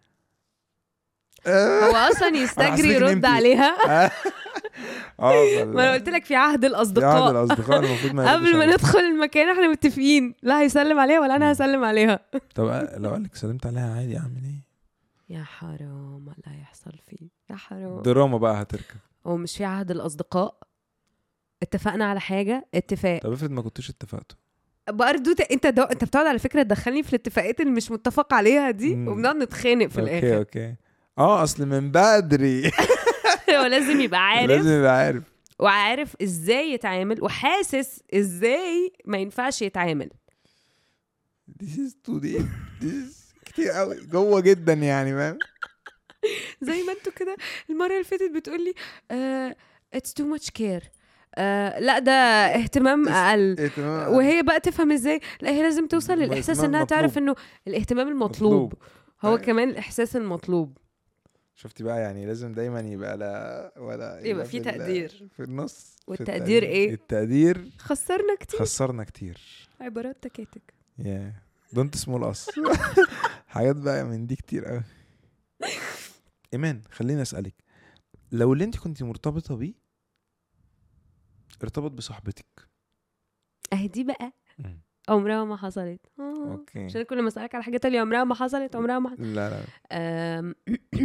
هو اصلا
حسيتك
يستجري يرد
نمتي.
عليها
اه
ما انا قلت لك في عهد
قاعد
الاصدقاء
الاصدقاء المفروض ما يردش
قبل ما
عليك.
ندخل المكان احنا متفقين لا هيسلم عليها ولا انا هسلم عليها
طب لو قال لك سلمت عليها عادي اعمل ايه
يا حرام اللي هيحصل فيه يا حرام
دراما بقى هتركب
هو مش في عهد الاصدقاء اتفقنا على حاجه اتفاق
طب افرض ما كنتوش اتفقتوا
برضه ت- انت دو... انت بتقعد على فكره تدخلني في الاتفاقات اللي مش متفق عليها دي
مم.
وبنقعد نتخانق في
اوكي
الاخر
اوكي اه اصل من بدري
هو لازم يبقى عارف
لازم يبقى عارف
وعارف ازاي يتعامل وحاسس ازاي ما ينفعش يتعامل
This is too deep. This is كتير قوي جوه جدا يعني فاهم
زي ما انتوا كده المره اللي فاتت بتقولي اتس تو ماتش كير لا ده اهتمام اقل
اهتمام
وهي بقى تفهم ازاي لا هي لازم توصل
الاهتمام
للاحساس انها
مطلوب.
تعرف انه الاهتمام المطلوب
مطلوب.
هو
أيوة.
كمان الاحساس المطلوب
شفتي بقى يعني لازم دايما يبقى لا ولا
يبقى
إلا
في
ال-
تقدير.
في النص في
والتقدير إيه؟
التقدير
خسرنا كتير
خسرنا كتير
عبارات تكاتك
يا دونت سمول اس حاجات بقى من دي كتير قوي ايمان خليني اسالك لو اللي انت كنت مرتبطه بيه ارتبط بصاحبتك
اهي دي بقى عمرها ما حصلت آه.
اوكي
عشان كل ما اسالك على حاجه تقولي عمرها ما حصلت عمرها ما حصلت
لا لا
أم،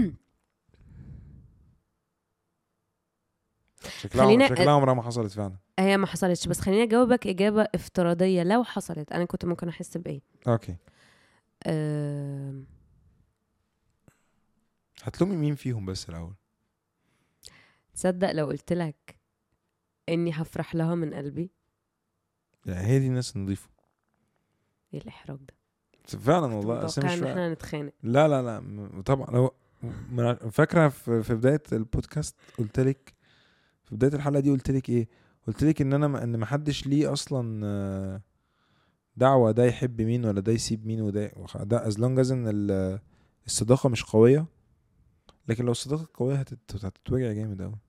شكلها
خلينا-
شكلها عمرها ما حصلت فعلا
هي ما حصلتش بس خليني اجاوبك اجابه افتراضيه لو حصلت انا كنت ممكن احس بايه
اوكي
أم،
هتلومي مين فيهم بس الاول
تصدق لو قلت لك اني هفرح لها من قلبي
يعني هي دي الناس النظيفه
ايه الاحراج ده
فعلا والله أصل
متوقع
مش
ان
فا-
احنا نتخانق
لا لا لا م- طبعا هو من- فاكره في في بدايه البودكاست قلت لك في بدايه الحلقه دي قلت لك ايه قلت لك ان انا م- ان ما حدش ليه اصلا آه، دعوه ده يحب مين ولا ده يسيب مين وده وخ- ده از لونج از ان ال- الصداقه مش قويه لكن لو الصداقه قويه هتت- هتتوجع جامد قوي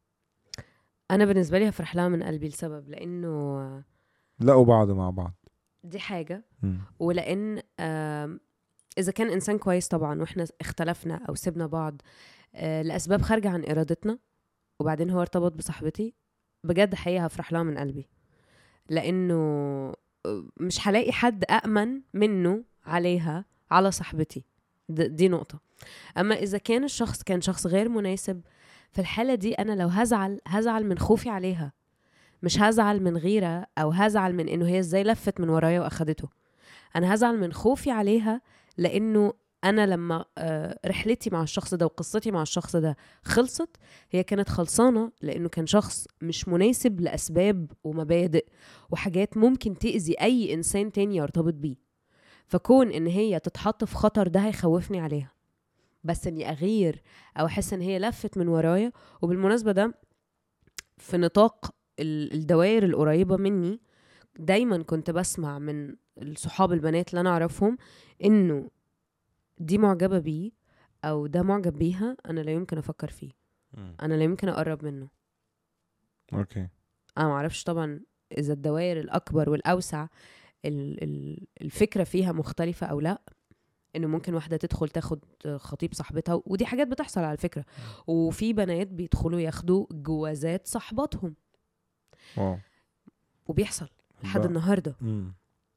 انا بالنسبه لي هفرح لها من قلبي لسبب لانه
لقوا بعض مع بعض
دي حاجه
مم.
ولان آم، اذا كان انسان كويس طبعا واحنا اختلفنا او سيبنا بعض آه، لاسباب خارجه عن ارادتنا وبعدين هو ارتبط بصاحبتي بجد حقيقه هفرح لها من قلبي لانه آه، مش هلاقي حد امن منه عليها على صاحبتي د- دي نقطه اما اذا كان الشخص كان شخص غير مناسب في الحاله دي انا لو هزعل هزعل من خوفي عليها مش هزعل من غيره او هزعل من انه هي ازاي لفت من ورايا واخدته انا هزعل من خوفي عليها لانه انا لما آه، رحلتي مع الشخص ده وقصتي مع الشخص ده خلصت هي كانت خلصانه لانه كان شخص مش مناسب لاسباب ومبادئ وحاجات ممكن تاذي اي انسان تاني يرتبط بيه فكون ان هي تتحط في خطر ده هيخوفني عليها بس اني اغير او احس ان هي لفت من ورايا وبالمناسبه ده في نطاق ال- الدوائر القريبه مني دايما كنت بسمع من الصحاب البنات اللي انا اعرفهم انه دي معجبه بيه او ده معجب بيها انا لا يمكن افكر فيه انا لا يمكن اقرب منه
اوكي
انا ما اعرفش طبعا اذا الدوائر الاكبر والاوسع ال- ال- الفكره فيها مختلفه او لا انه ممكن واحده تدخل تاخد خطيب صاحبتها ودي حاجات بتحصل على فكره وفي بنات بيدخلوا ياخدوا جوازات صاحباتهم
واو
وبيحصل لحد
بقى-
النهارده
مم.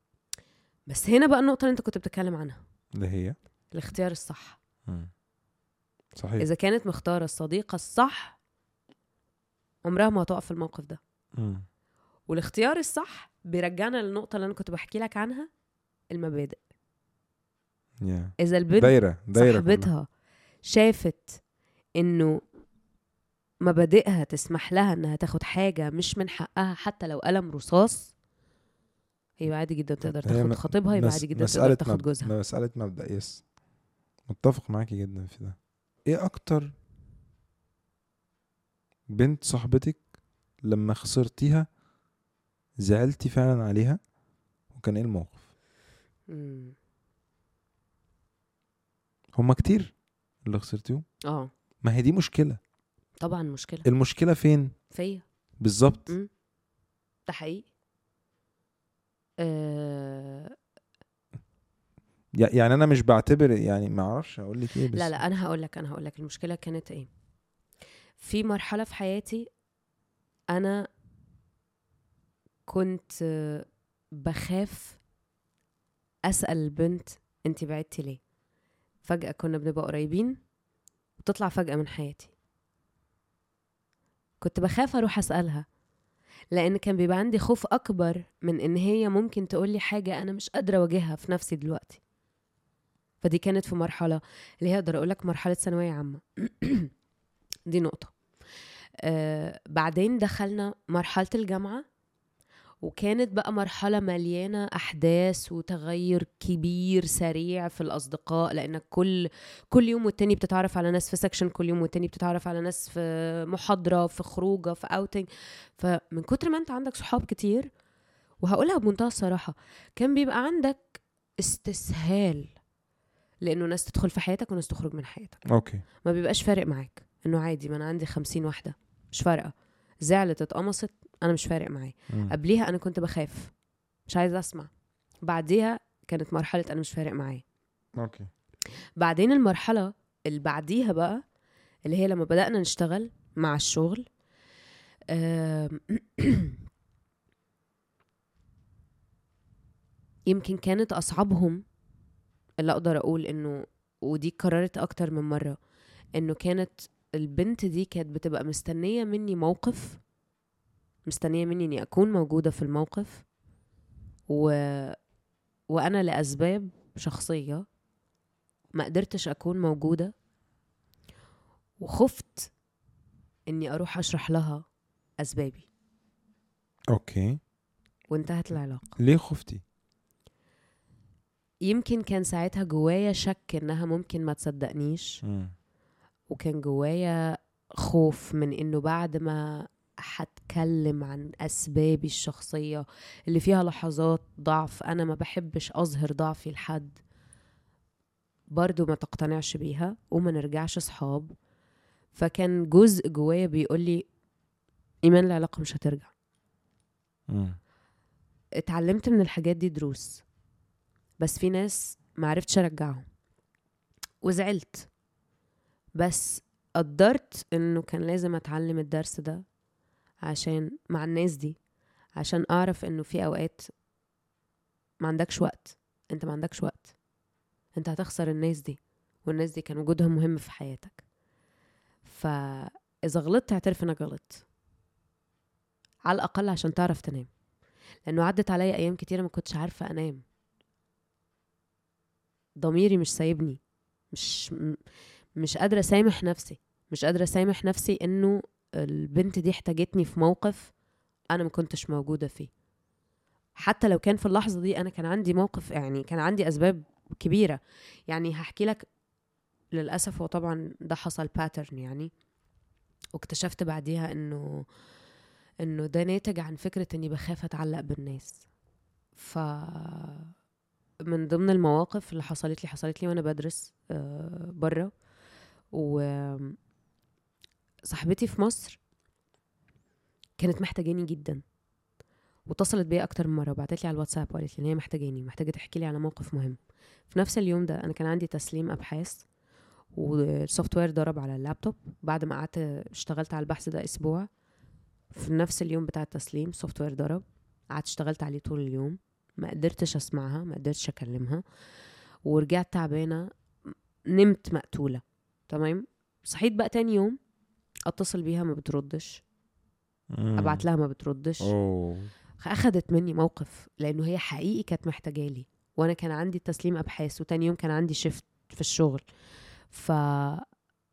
بس هنا بقى النقطه اللي انت كنت بتتكلم عنها
اللي هي
الاختيار الصح
مم. صحيح
اذا كانت مختاره الصديقه الصح عمرها ما هتقف في الموقف ده
مم.
والاختيار الصح بيرجعنا للنقطه اللي انا كنت بحكي لك عنها المبادئ
يا
اذا البنت
دايره دايره كلها.
صاحبتها شافت انه مبادئها تسمح لها انها تاخد حاجه مش من حقها حتى لو قلم رصاص هي عادي جدا تقدر
هي
تاخد
م-
خطيبها يبقى
مس-
عادي جدا
مسألة
تقدر تاخد
مب-
جوزها
مسألة مبدأ يس متفق معاكي جدا في ده ايه اكتر بنت صاحبتك لما خسرتيها زعلتي فعلا عليها وكان ايه الموقف
مم.
هما كتير اللي خسرتيهم
اه
ما هي دي مشكلة
طبعا مشكله
المشكلة فين
فيا
بالظبط
مم. ده حقيقي آه
يع- يعني انا مش بعتبر يعني ما اعرفش اقول لك ايه بس
لا لا انا هقول لك انا هقول لك المشكله كانت ايه في مرحله في حياتي انا كنت آه، بخاف اسال البنت انت بعدتي ليه فجاه كنا بنبقى قريبين وتطلع فجاه من حياتي كنت بخاف اروح اسالها لان كان بيبقى عندي خوف اكبر من ان هي ممكن تقولي حاجه انا مش قادره اواجهها في نفسي دلوقتي فدي كانت في مرحله اللي هي اقدر اقول لك مرحله ثانويه عامه دي نقطه آه بعدين دخلنا مرحله الجامعه وكانت بقى مرحله مليانه احداث وتغير كبير سريع في الاصدقاء لانك كل كل يوم والتاني بتتعرف على ناس في سكشن كل يوم والتاني بتتعرف على ناس في محاضره في خروجه في اوتنج فمن كتر ما انت عندك صحاب كتير وهقولها بمنتهى الصراحه كان بيبقى عندك استسهال لانه ناس تدخل في حياتك وناس تخرج من حياتك
اوكي
ما بيبقاش فارق معاك انه عادي ما انا عندي خمسين واحده مش فارقه زعلت اتقمصت انا مش فارق معايا
مم.
قبليها انا كنت بخاف مش عايزه اسمع بعديها كانت مرحله انا مش فارق معايا
اوكي
بعدين المرحله اللي بعديها بقى اللي هي لما بدانا نشتغل مع الشغل آم، يمكن كانت اصعبهم اللي اقدر اقول انه ودي قررت اكتر من مره انه كانت البنت دي كانت بتبقى مستنيه مني موقف مستنيه مني اني اكون موجوده في الموقف و... وانا لاسباب شخصيه ما قدرتش اكون موجوده وخفت اني اروح اشرح لها اسبابي
اوكي
وانتهت العلاقه
ليه خفتي
يمكن كان ساعتها جوايا شك انها ممكن ما تصدقنيش
مم.
وكان جوايا خوف من انه بعد ما هتكلم عن اسبابي الشخصيه اللي فيها لحظات ضعف انا ما بحبش اظهر ضعفي لحد برضو ما تقتنعش بيها وما نرجعش صحاب فكان جزء جوايا بيقول لي ايمان العلاقه مش هترجع
مم.
اتعلمت من الحاجات دي دروس بس في ناس ما عرفتش ارجعهم وزعلت بس قدرت انه كان لازم اتعلم الدرس ده عشان مع الناس دي عشان اعرف انه في اوقات ما عندكش وقت انت ما عندكش وقت انت هتخسر الناس دي والناس دي كان وجودهم مهم في حياتك فاذا غلطت اعترف انك غلطت على الاقل عشان تعرف تنام لانه عدت عليا ايام كتيره ما كنتش عارفه انام ضميري مش سايبني مش م- مش قادره اسامح نفسي مش قادره اسامح نفسي انه البنت دي احتاجتني في موقف انا ما كنتش موجوده فيه حتى لو كان في اللحظه دي انا كان عندي موقف يعني كان عندي اسباب كبيره يعني هحكي لك للاسف هو طبعا ده حصل باترن يعني واكتشفت بعديها انه انه ده ناتج عن فكره اني بخاف اتعلق بالناس ف من ضمن المواقف اللي حصلت لي حصلت لي وانا بدرس بره و صاحبتي في مصر كانت محتاجاني جدا واتصلت بيا اكتر من مره وبعتت لي على الواتساب وقالت لي ان هي محتاجاني محتاجه تحكي لي على موقف مهم في نفس اليوم ده انا كان عندي تسليم ابحاث والسوفت وير ضرب على اللابتوب بعد ما قعدت اشتغلت على البحث ده اسبوع في نفس اليوم بتاع التسليم السوفت وير ضرب قعدت اشتغلت عليه طول اليوم ما قدرتش اسمعها ما قدرتش اكلمها ورجعت تعبانه نمت مقتوله تمام صحيت بقى تاني يوم اتصل بيها ما بتردش
مم.
ابعت لها ما بتردش
اوه
اخدت مني موقف لانه هي حقيقي كانت محتاجالي وانا كان عندي تسليم ابحاث وتاني يوم كان عندي شيفت في الشغل ف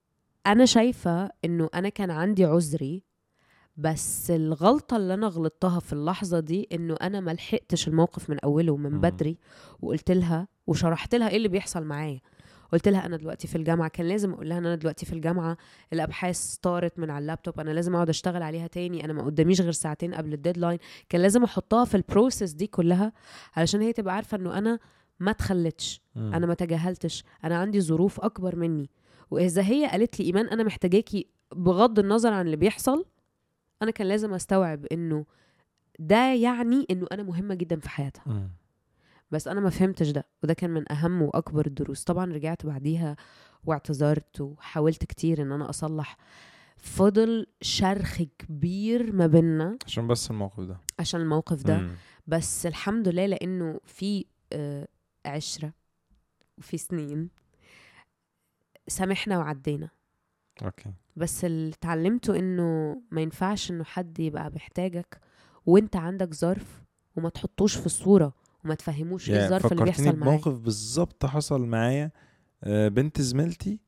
انا شايفه انه انا كان عندي عذري بس الغلطه اللي انا غلطتها في اللحظه دي انه انا ما لحقتش الموقف من اوله من
مم.
بدري وقلت لها وشرحت لها ايه اللي بيحصل معايا قلت لها انا دلوقتي في الجامعه كان لازم اقول لها ان انا دلوقتي في الجامعه الابحاث طارت من على اللابتوب انا لازم اقعد اشتغل عليها تاني انا ما قداميش غير ساعتين قبل الديدلاين كان لازم احطها في البروسيس دي كلها علشان هي تبقى عارفه انه انا ما اتخلتش
مم.
انا ما تجاهلتش انا عندي ظروف اكبر مني واذا هي قالت لي ايمان انا محتاجاكي بغض النظر عن اللي بيحصل انا كان لازم استوعب انه ده يعني انه انا مهمه جدا في حياتها
مم.
بس انا ما فهمتش ده وده كان من اهم واكبر الدروس طبعا رجعت بعديها واعتذرت وحاولت كتير ان انا اصلح فضل شرخ كبير ما بيننا
عشان بس الموقف ده
عشان الموقف ده
مم.
بس الحمد لله لانه في آه، عشره وفي سنين سامحنا وعدينا
اوكي
بس اللي اتعلمته انه ما ينفعش انه حد يبقى محتاجك وانت عندك ظرف وما تحطوش في الصوره وما تفهموش ايه
يا
الظرف اللي
فكرتني
بيحصل معاك
بموقف بالظبط حصل معايا آه، بنت زميلتي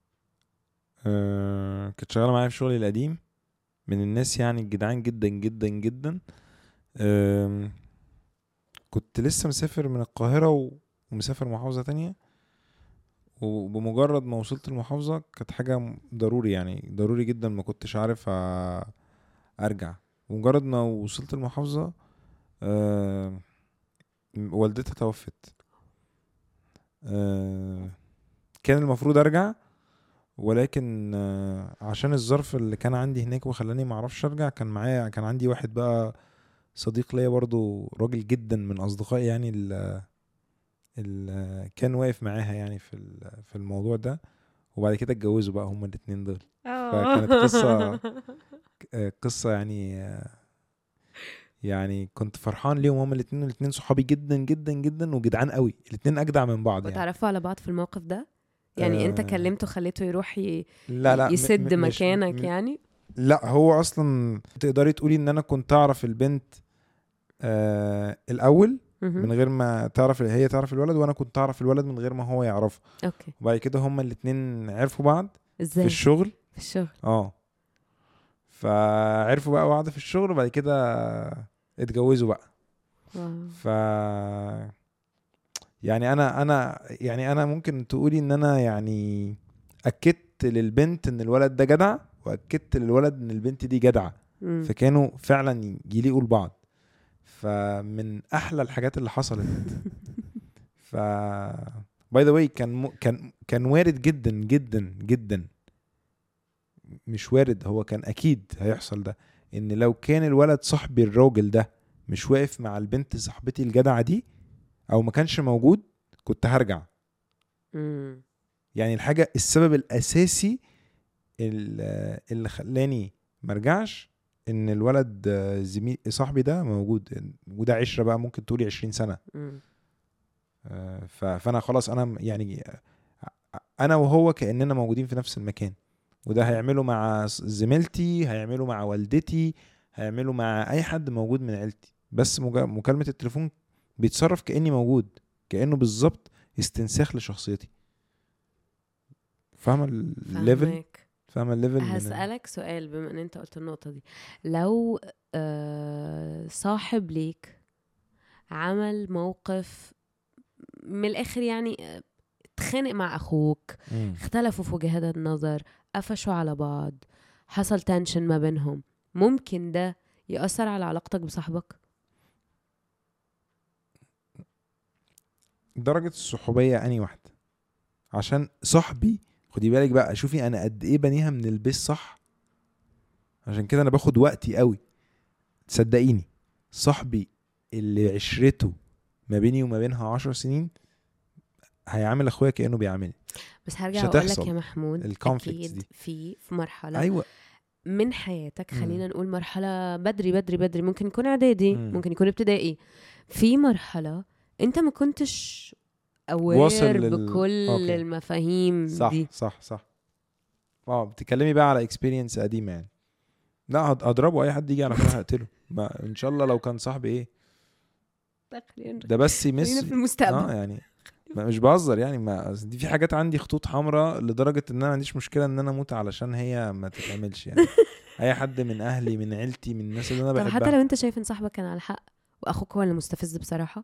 آه، كانت شغاله معايا في شغلي القديم من الناس يعني الجدعان جدا جدا جدا آم، كنت لسه مسافر من القاهرة و- ومسافر محافظة تانية وبمجرد ما وصلت المحافظة كانت حاجة م- ضروري يعني ضروري جدا ما كنتش عارف أ- أرجع ومجرد ما وصلت المحافظة آه، م- والدتها توفت آه، كان المفروض أرجع ولكن آه، عشان الظرف اللي كان عندي هناك وخلاني ما اعرفش ارجع كان معايا كان عندي واحد بقى صديق ليا برضو راجل جدا من اصدقائي يعني ال ال كان واقف معاها يعني في ال- في الموضوع ده وبعد كده اتجوزوا بقى هما الاتنين دول فكانت قصة- آه، قصة يعني آه، يعني كنت فرحان ليهم هما الاتنين الاتنين صحابي جدا جدا جدا وجدعان قوي الاتنين اجدع من بعض يعني
وتعرفوا على بعض في الموقف ده يعني انت
آه.
كلمته خليته يروح ي...
لا لا م-
يسد
م- مش-
مكانك
م-
يعني
لا هو اصلا تقدري تقولي ان انا كنت اعرف البنت آه الاول
مهم.
من غير ما تعرف هي تعرف الولد وانا كنت اعرف الولد من غير ما هو يعرفه
اوكي
وبعد كده هما الاتنين عرفوا بعض في
ازاي
الشغل
في الشغل
اه فعرفوا بقى بعض في الشغل وبعد كده اتجوزوا بقى
واو.
ف يعني انا انا يعني انا ممكن تقولي ان انا يعني اكدت للبنت ان الولد ده جدع واكدت للولد ان البنت دي جدعه
مم.
فكانوا فعلا يليقوا لبعض فمن احلى الحاجات اللي حصلت ف باي ذا واي كان م... كان كان وارد جدا جدا جدا مش وارد هو كان اكيد هيحصل ده ان لو كان الولد صاحبي الراجل ده مش واقف مع البنت صاحبتي الجدعه دي او ما كانش موجود كنت هرجع
مم.
يعني الحاجه السبب الاساسي ال- اللي خلاني مرجعش ان الولد آه، زميل صاحبي ده موجود وده عشره بقى ممكن تقولي 20 سنه
مم.
آه، ف- فانا خلاص انا م- يعني آه، انا وهو كاننا موجودين في نفس المكان وده هيعمله مع س- زميلتي هيعمله مع والدتي هيعمله مع اي حد موجود من عيلتي بس مجا- مكالمه التليفون بيتصرف كاني موجود كانه بالظبط استنساخ لشخصيتي فاهمه الليفل
فاهماك.
فاهمه الليفل من ال-
هسألك سؤال بما ان انت قلت النقطة دي لو آه صاحب ليك عمل موقف من الاخر يعني آه، اتخانق مع اخوك
مم.
اختلفوا في وجهات النظر قفشوا على بعض حصل تنشن ما بينهم ممكن ده يأثر على علاقتك بصاحبك
درجة الصحوبية أني واحدة عشان صاحبي خدي بالك بقى شوفي أنا قد إيه بنيها من البيس صح عشان كده أنا باخد وقتي قوي تصدقيني صاحبي اللي عشرته ما بيني وما بينها عشر سنين هيعامل أخويا كأنه بيعاملني
بس هرجع
مش
اقول لك
هتحصل
يا محمود
الconflicts
اكيد
دي.
في في مرحلة
أيوة
من حياتك
مم.
خلينا نقول مرحلة بدري بدري بدري ممكن يكون إعدادي
مم.
ممكن يكون ابتدائي في مرحلة أنت ما كنتش
واصل
أوير
لل-
بكل
أوكي.
المفاهيم
صح
دي
صح صح اه بتتكلمي بقى على اكسبيرينس قديمة يعني لا هض- هضربه أي حد يجي على فكرة هقتله ما إن شاء الله لو كان صاحبي إيه
خلينا
ده بس
خلينا
يمس
في المستقبل
اه يعني ما مش بهزر يعني ما أصل دي في حاجات عندي خطوط حمراء لدرجه ان انا ما عنديش مشكله ان انا اموت علشان هي ما تتعملش يعني اي حد من اهلي من عيلتي من الناس اللي انا
طب
بحبها
حتى لو انت شايف ان صاحبك كان على حق واخوك هو اللي مستفز بصراحه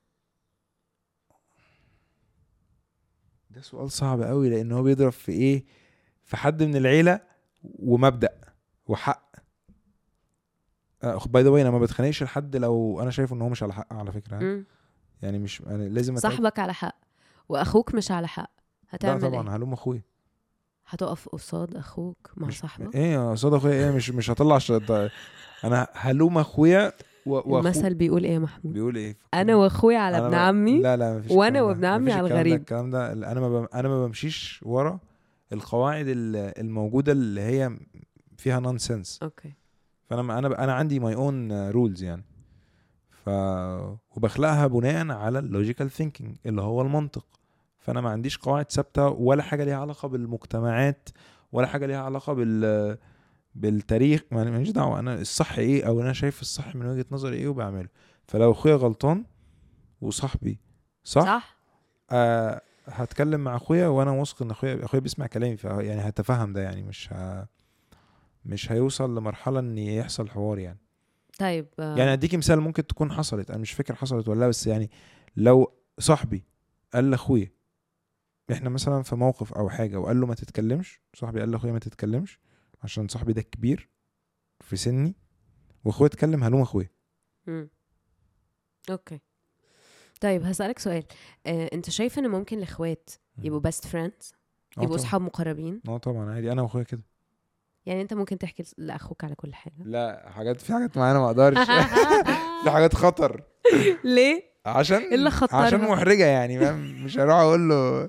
ده سؤال صعب قوي لان هو بيضرب في ايه في حد من العيله ومبدا وحق باي ذا واي انا ما بتخانقش لحد لو انا شايف ان هو مش على حق على فكره
مم.
يعني مش انا لازم أتأكد-
صاحبك على حق واخوك مش على حق
لا
هتعمل
طبعا
ايه
هلوم اخويا
هتقف قصاد اخوك مع
مش
صاحبك
ايه يا قصاد اخويا ايه مش مش هطلع ش... ده- انا هلوم اخويا و... وأخو-
المثل بيقول ايه يا محمود
بيقول ايه
انا واخويا على
أنا
ابن
ما-
عمي
لا لا مفيش
وأنا
الكلام ده.
وابن عمي
مفيش
على
الكلام ده.
الغريب.
الكلام ده انا ما ب... انا ما بمشيش ورا القواعد ال- الموجوده اللي هي فيها نونسنس
اوكي
فانا ما- انا انا عندي ماي اون رولز يعني ف وبخلقها بناء على اللوجيكال ثينكينج اللي هو المنطق فانا ما عنديش قواعد ثابته ولا حاجه ليها علاقه بالمجتمعات ولا حاجه ليها علاقه بال بالتاريخ ما ماليش دعوه انا الصح ايه او انا شايف الصح من وجهه نظري ايه وبعمله فلو اخويا غلطان وصاحبي صح, صح؟
صح
آه هتكلم مع اخويا وانا واثق ان اخويا اخويا بيسمع كلامي فهو يعني هتفهم ده يعني مش ه... مش هيوصل لمرحله ان يحصل حوار يعني
طيب آه،
يعني اديكي مثال ممكن تكون حصلت انا مش فاكر حصلت ولا لا بس يعني لو صاحبي قال لاخويا احنا مثلا في موقف او حاجه وقال له ما تتكلمش صاحبي قال لاخويا ما تتكلمش عشان صاحبي ده كبير في سني واخويا اتكلم هلوم اخويا
مم. اوكي طيب هسألك سؤال آه، انت شايف ان ممكن الاخوات يبقوا بيست فريندز
آه
يبقوا
طبعاً.
اصحاب مقربين
اه طبعا عادي انا واخويا كده
يعني انت ممكن تحكي لاخوك على كل حاجه
لا حاجات في حاجات معينه ما اقدرش في حاجات خطر
ليه
عشان
إيه اللي خطرها؟
عشان محرجه يعني فاهم مش هروح اقول له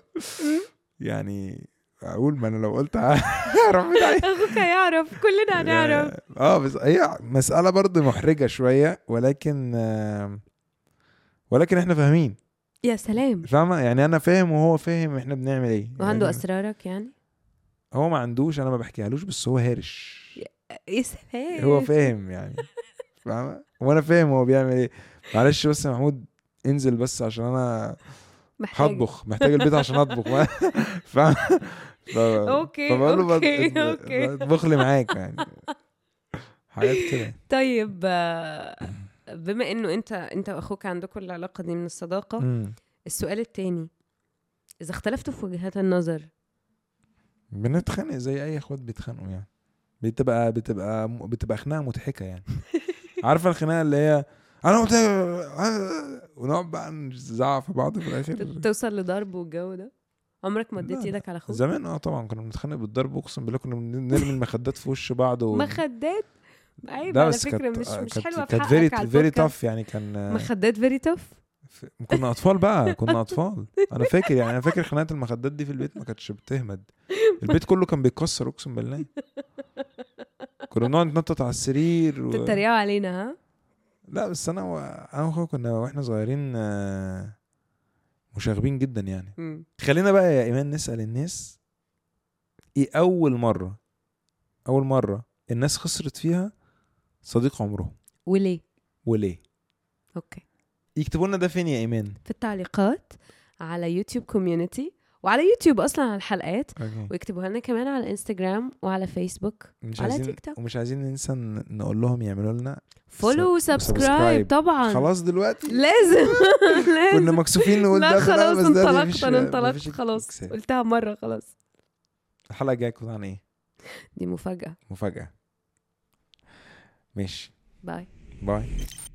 يعني اقول ما انا لو قلت هعرف بتاعي
اخوك هيعرف كلنا هنعرف
اه بس هي مسألة برضه محرجة شوية ولكن آه، ولكن احنا فاهمين
يا سلام
فاهمة يعني انا فاهم وهو فاهم احنا بنعمل ايه
وعنده
يعني
اسرارك يعني
هو ما عندوش انا ما بحكيهالوش بس هو هارش
يا سلام
هو فاهم يعني فاهمة وانا فاهم هو بيعمل ايه معلش بس يا محمود انزل بس عشان انا
محتاج
هطبخ محتاج البيت عشان اطبخ ما- فاهم ف...
أوكي،
فبقول له
أوكي،
بط-
أوكي.
اطبخ لي معاك يعني حاجات كده
طيب آه، بما انه انت انت واخوك عندكم العلاقه دي من الصداقه
مم.
السؤال التاني اذا اختلفتوا في وجهات النظر
بنتخانق زي اي اخوات بيتخانقوا يعني بتبقى بتبقى بتبقى خناقه مضحكه يعني عارفه الخناقه اللي هي انا قلت آه، ونقعد بقى نزعق في بعض في
ت-
الاخر
توصل لضرب والجو ده عمرك مديت
لا، لا.
ايدك على اخوك
زمان اه طبعا كنا بنتخانق بالضرب اقسم بالله كنا بنرمي المخدات في وش بعض و...
مخدات عيب
لا
على
بس
فكره
كانت
مش مش
كانت
حلوه في
كانت
حقك
فيري
على
فيري
البودكاست.
تاف يعني كان
مخدات فيري توف
ف- كنا اطفال بقى كنا اطفال انا فاكر يعني انا فاكر خناقه المخدات دي في البيت ما كانتش بتهمد البيت كله كان بيتكسر اقسم بالله كنا بنقعد نتنطط على السرير و...
تتريقوا علينا ها
لا بس انا و... انا واخويا كنا واحنا صغيرين آه، مشاغبين جدا يعني
مم.
خلينا بقى يا ايمان نسال الناس ايه اول مره اول مره الناس خسرت فيها صديق عمرهم
وليه
وليه
اوكي
يكتبوا لنا ده فين يا ايمان
في التعليقات على يوتيوب كوميونتي وعلى يوتيوب اصلا على الحلقات
أوكي.
ويكتبوها لنا كمان على انستجرام وعلى فيسبوك
مش
على
عايزين
تيك توك.
ومش عايزين ننسى ن- نقول لهم يعملوا لنا
فولو
سب-
وسبسكرايب طبعا
خلاص دلوقتي
لازم
كنا
لازم
مكسوفين نقول
لا
ده في الأول،
خلاص
بس ده
انطلقت
مفيش-
انا
مفيش
انطلقت خلاص
إكساب.
قلتها مره خلاص
الحلقه الجايه تكون عن ايه
دي مفاجاه
مفاجاه ماشي
باي
باي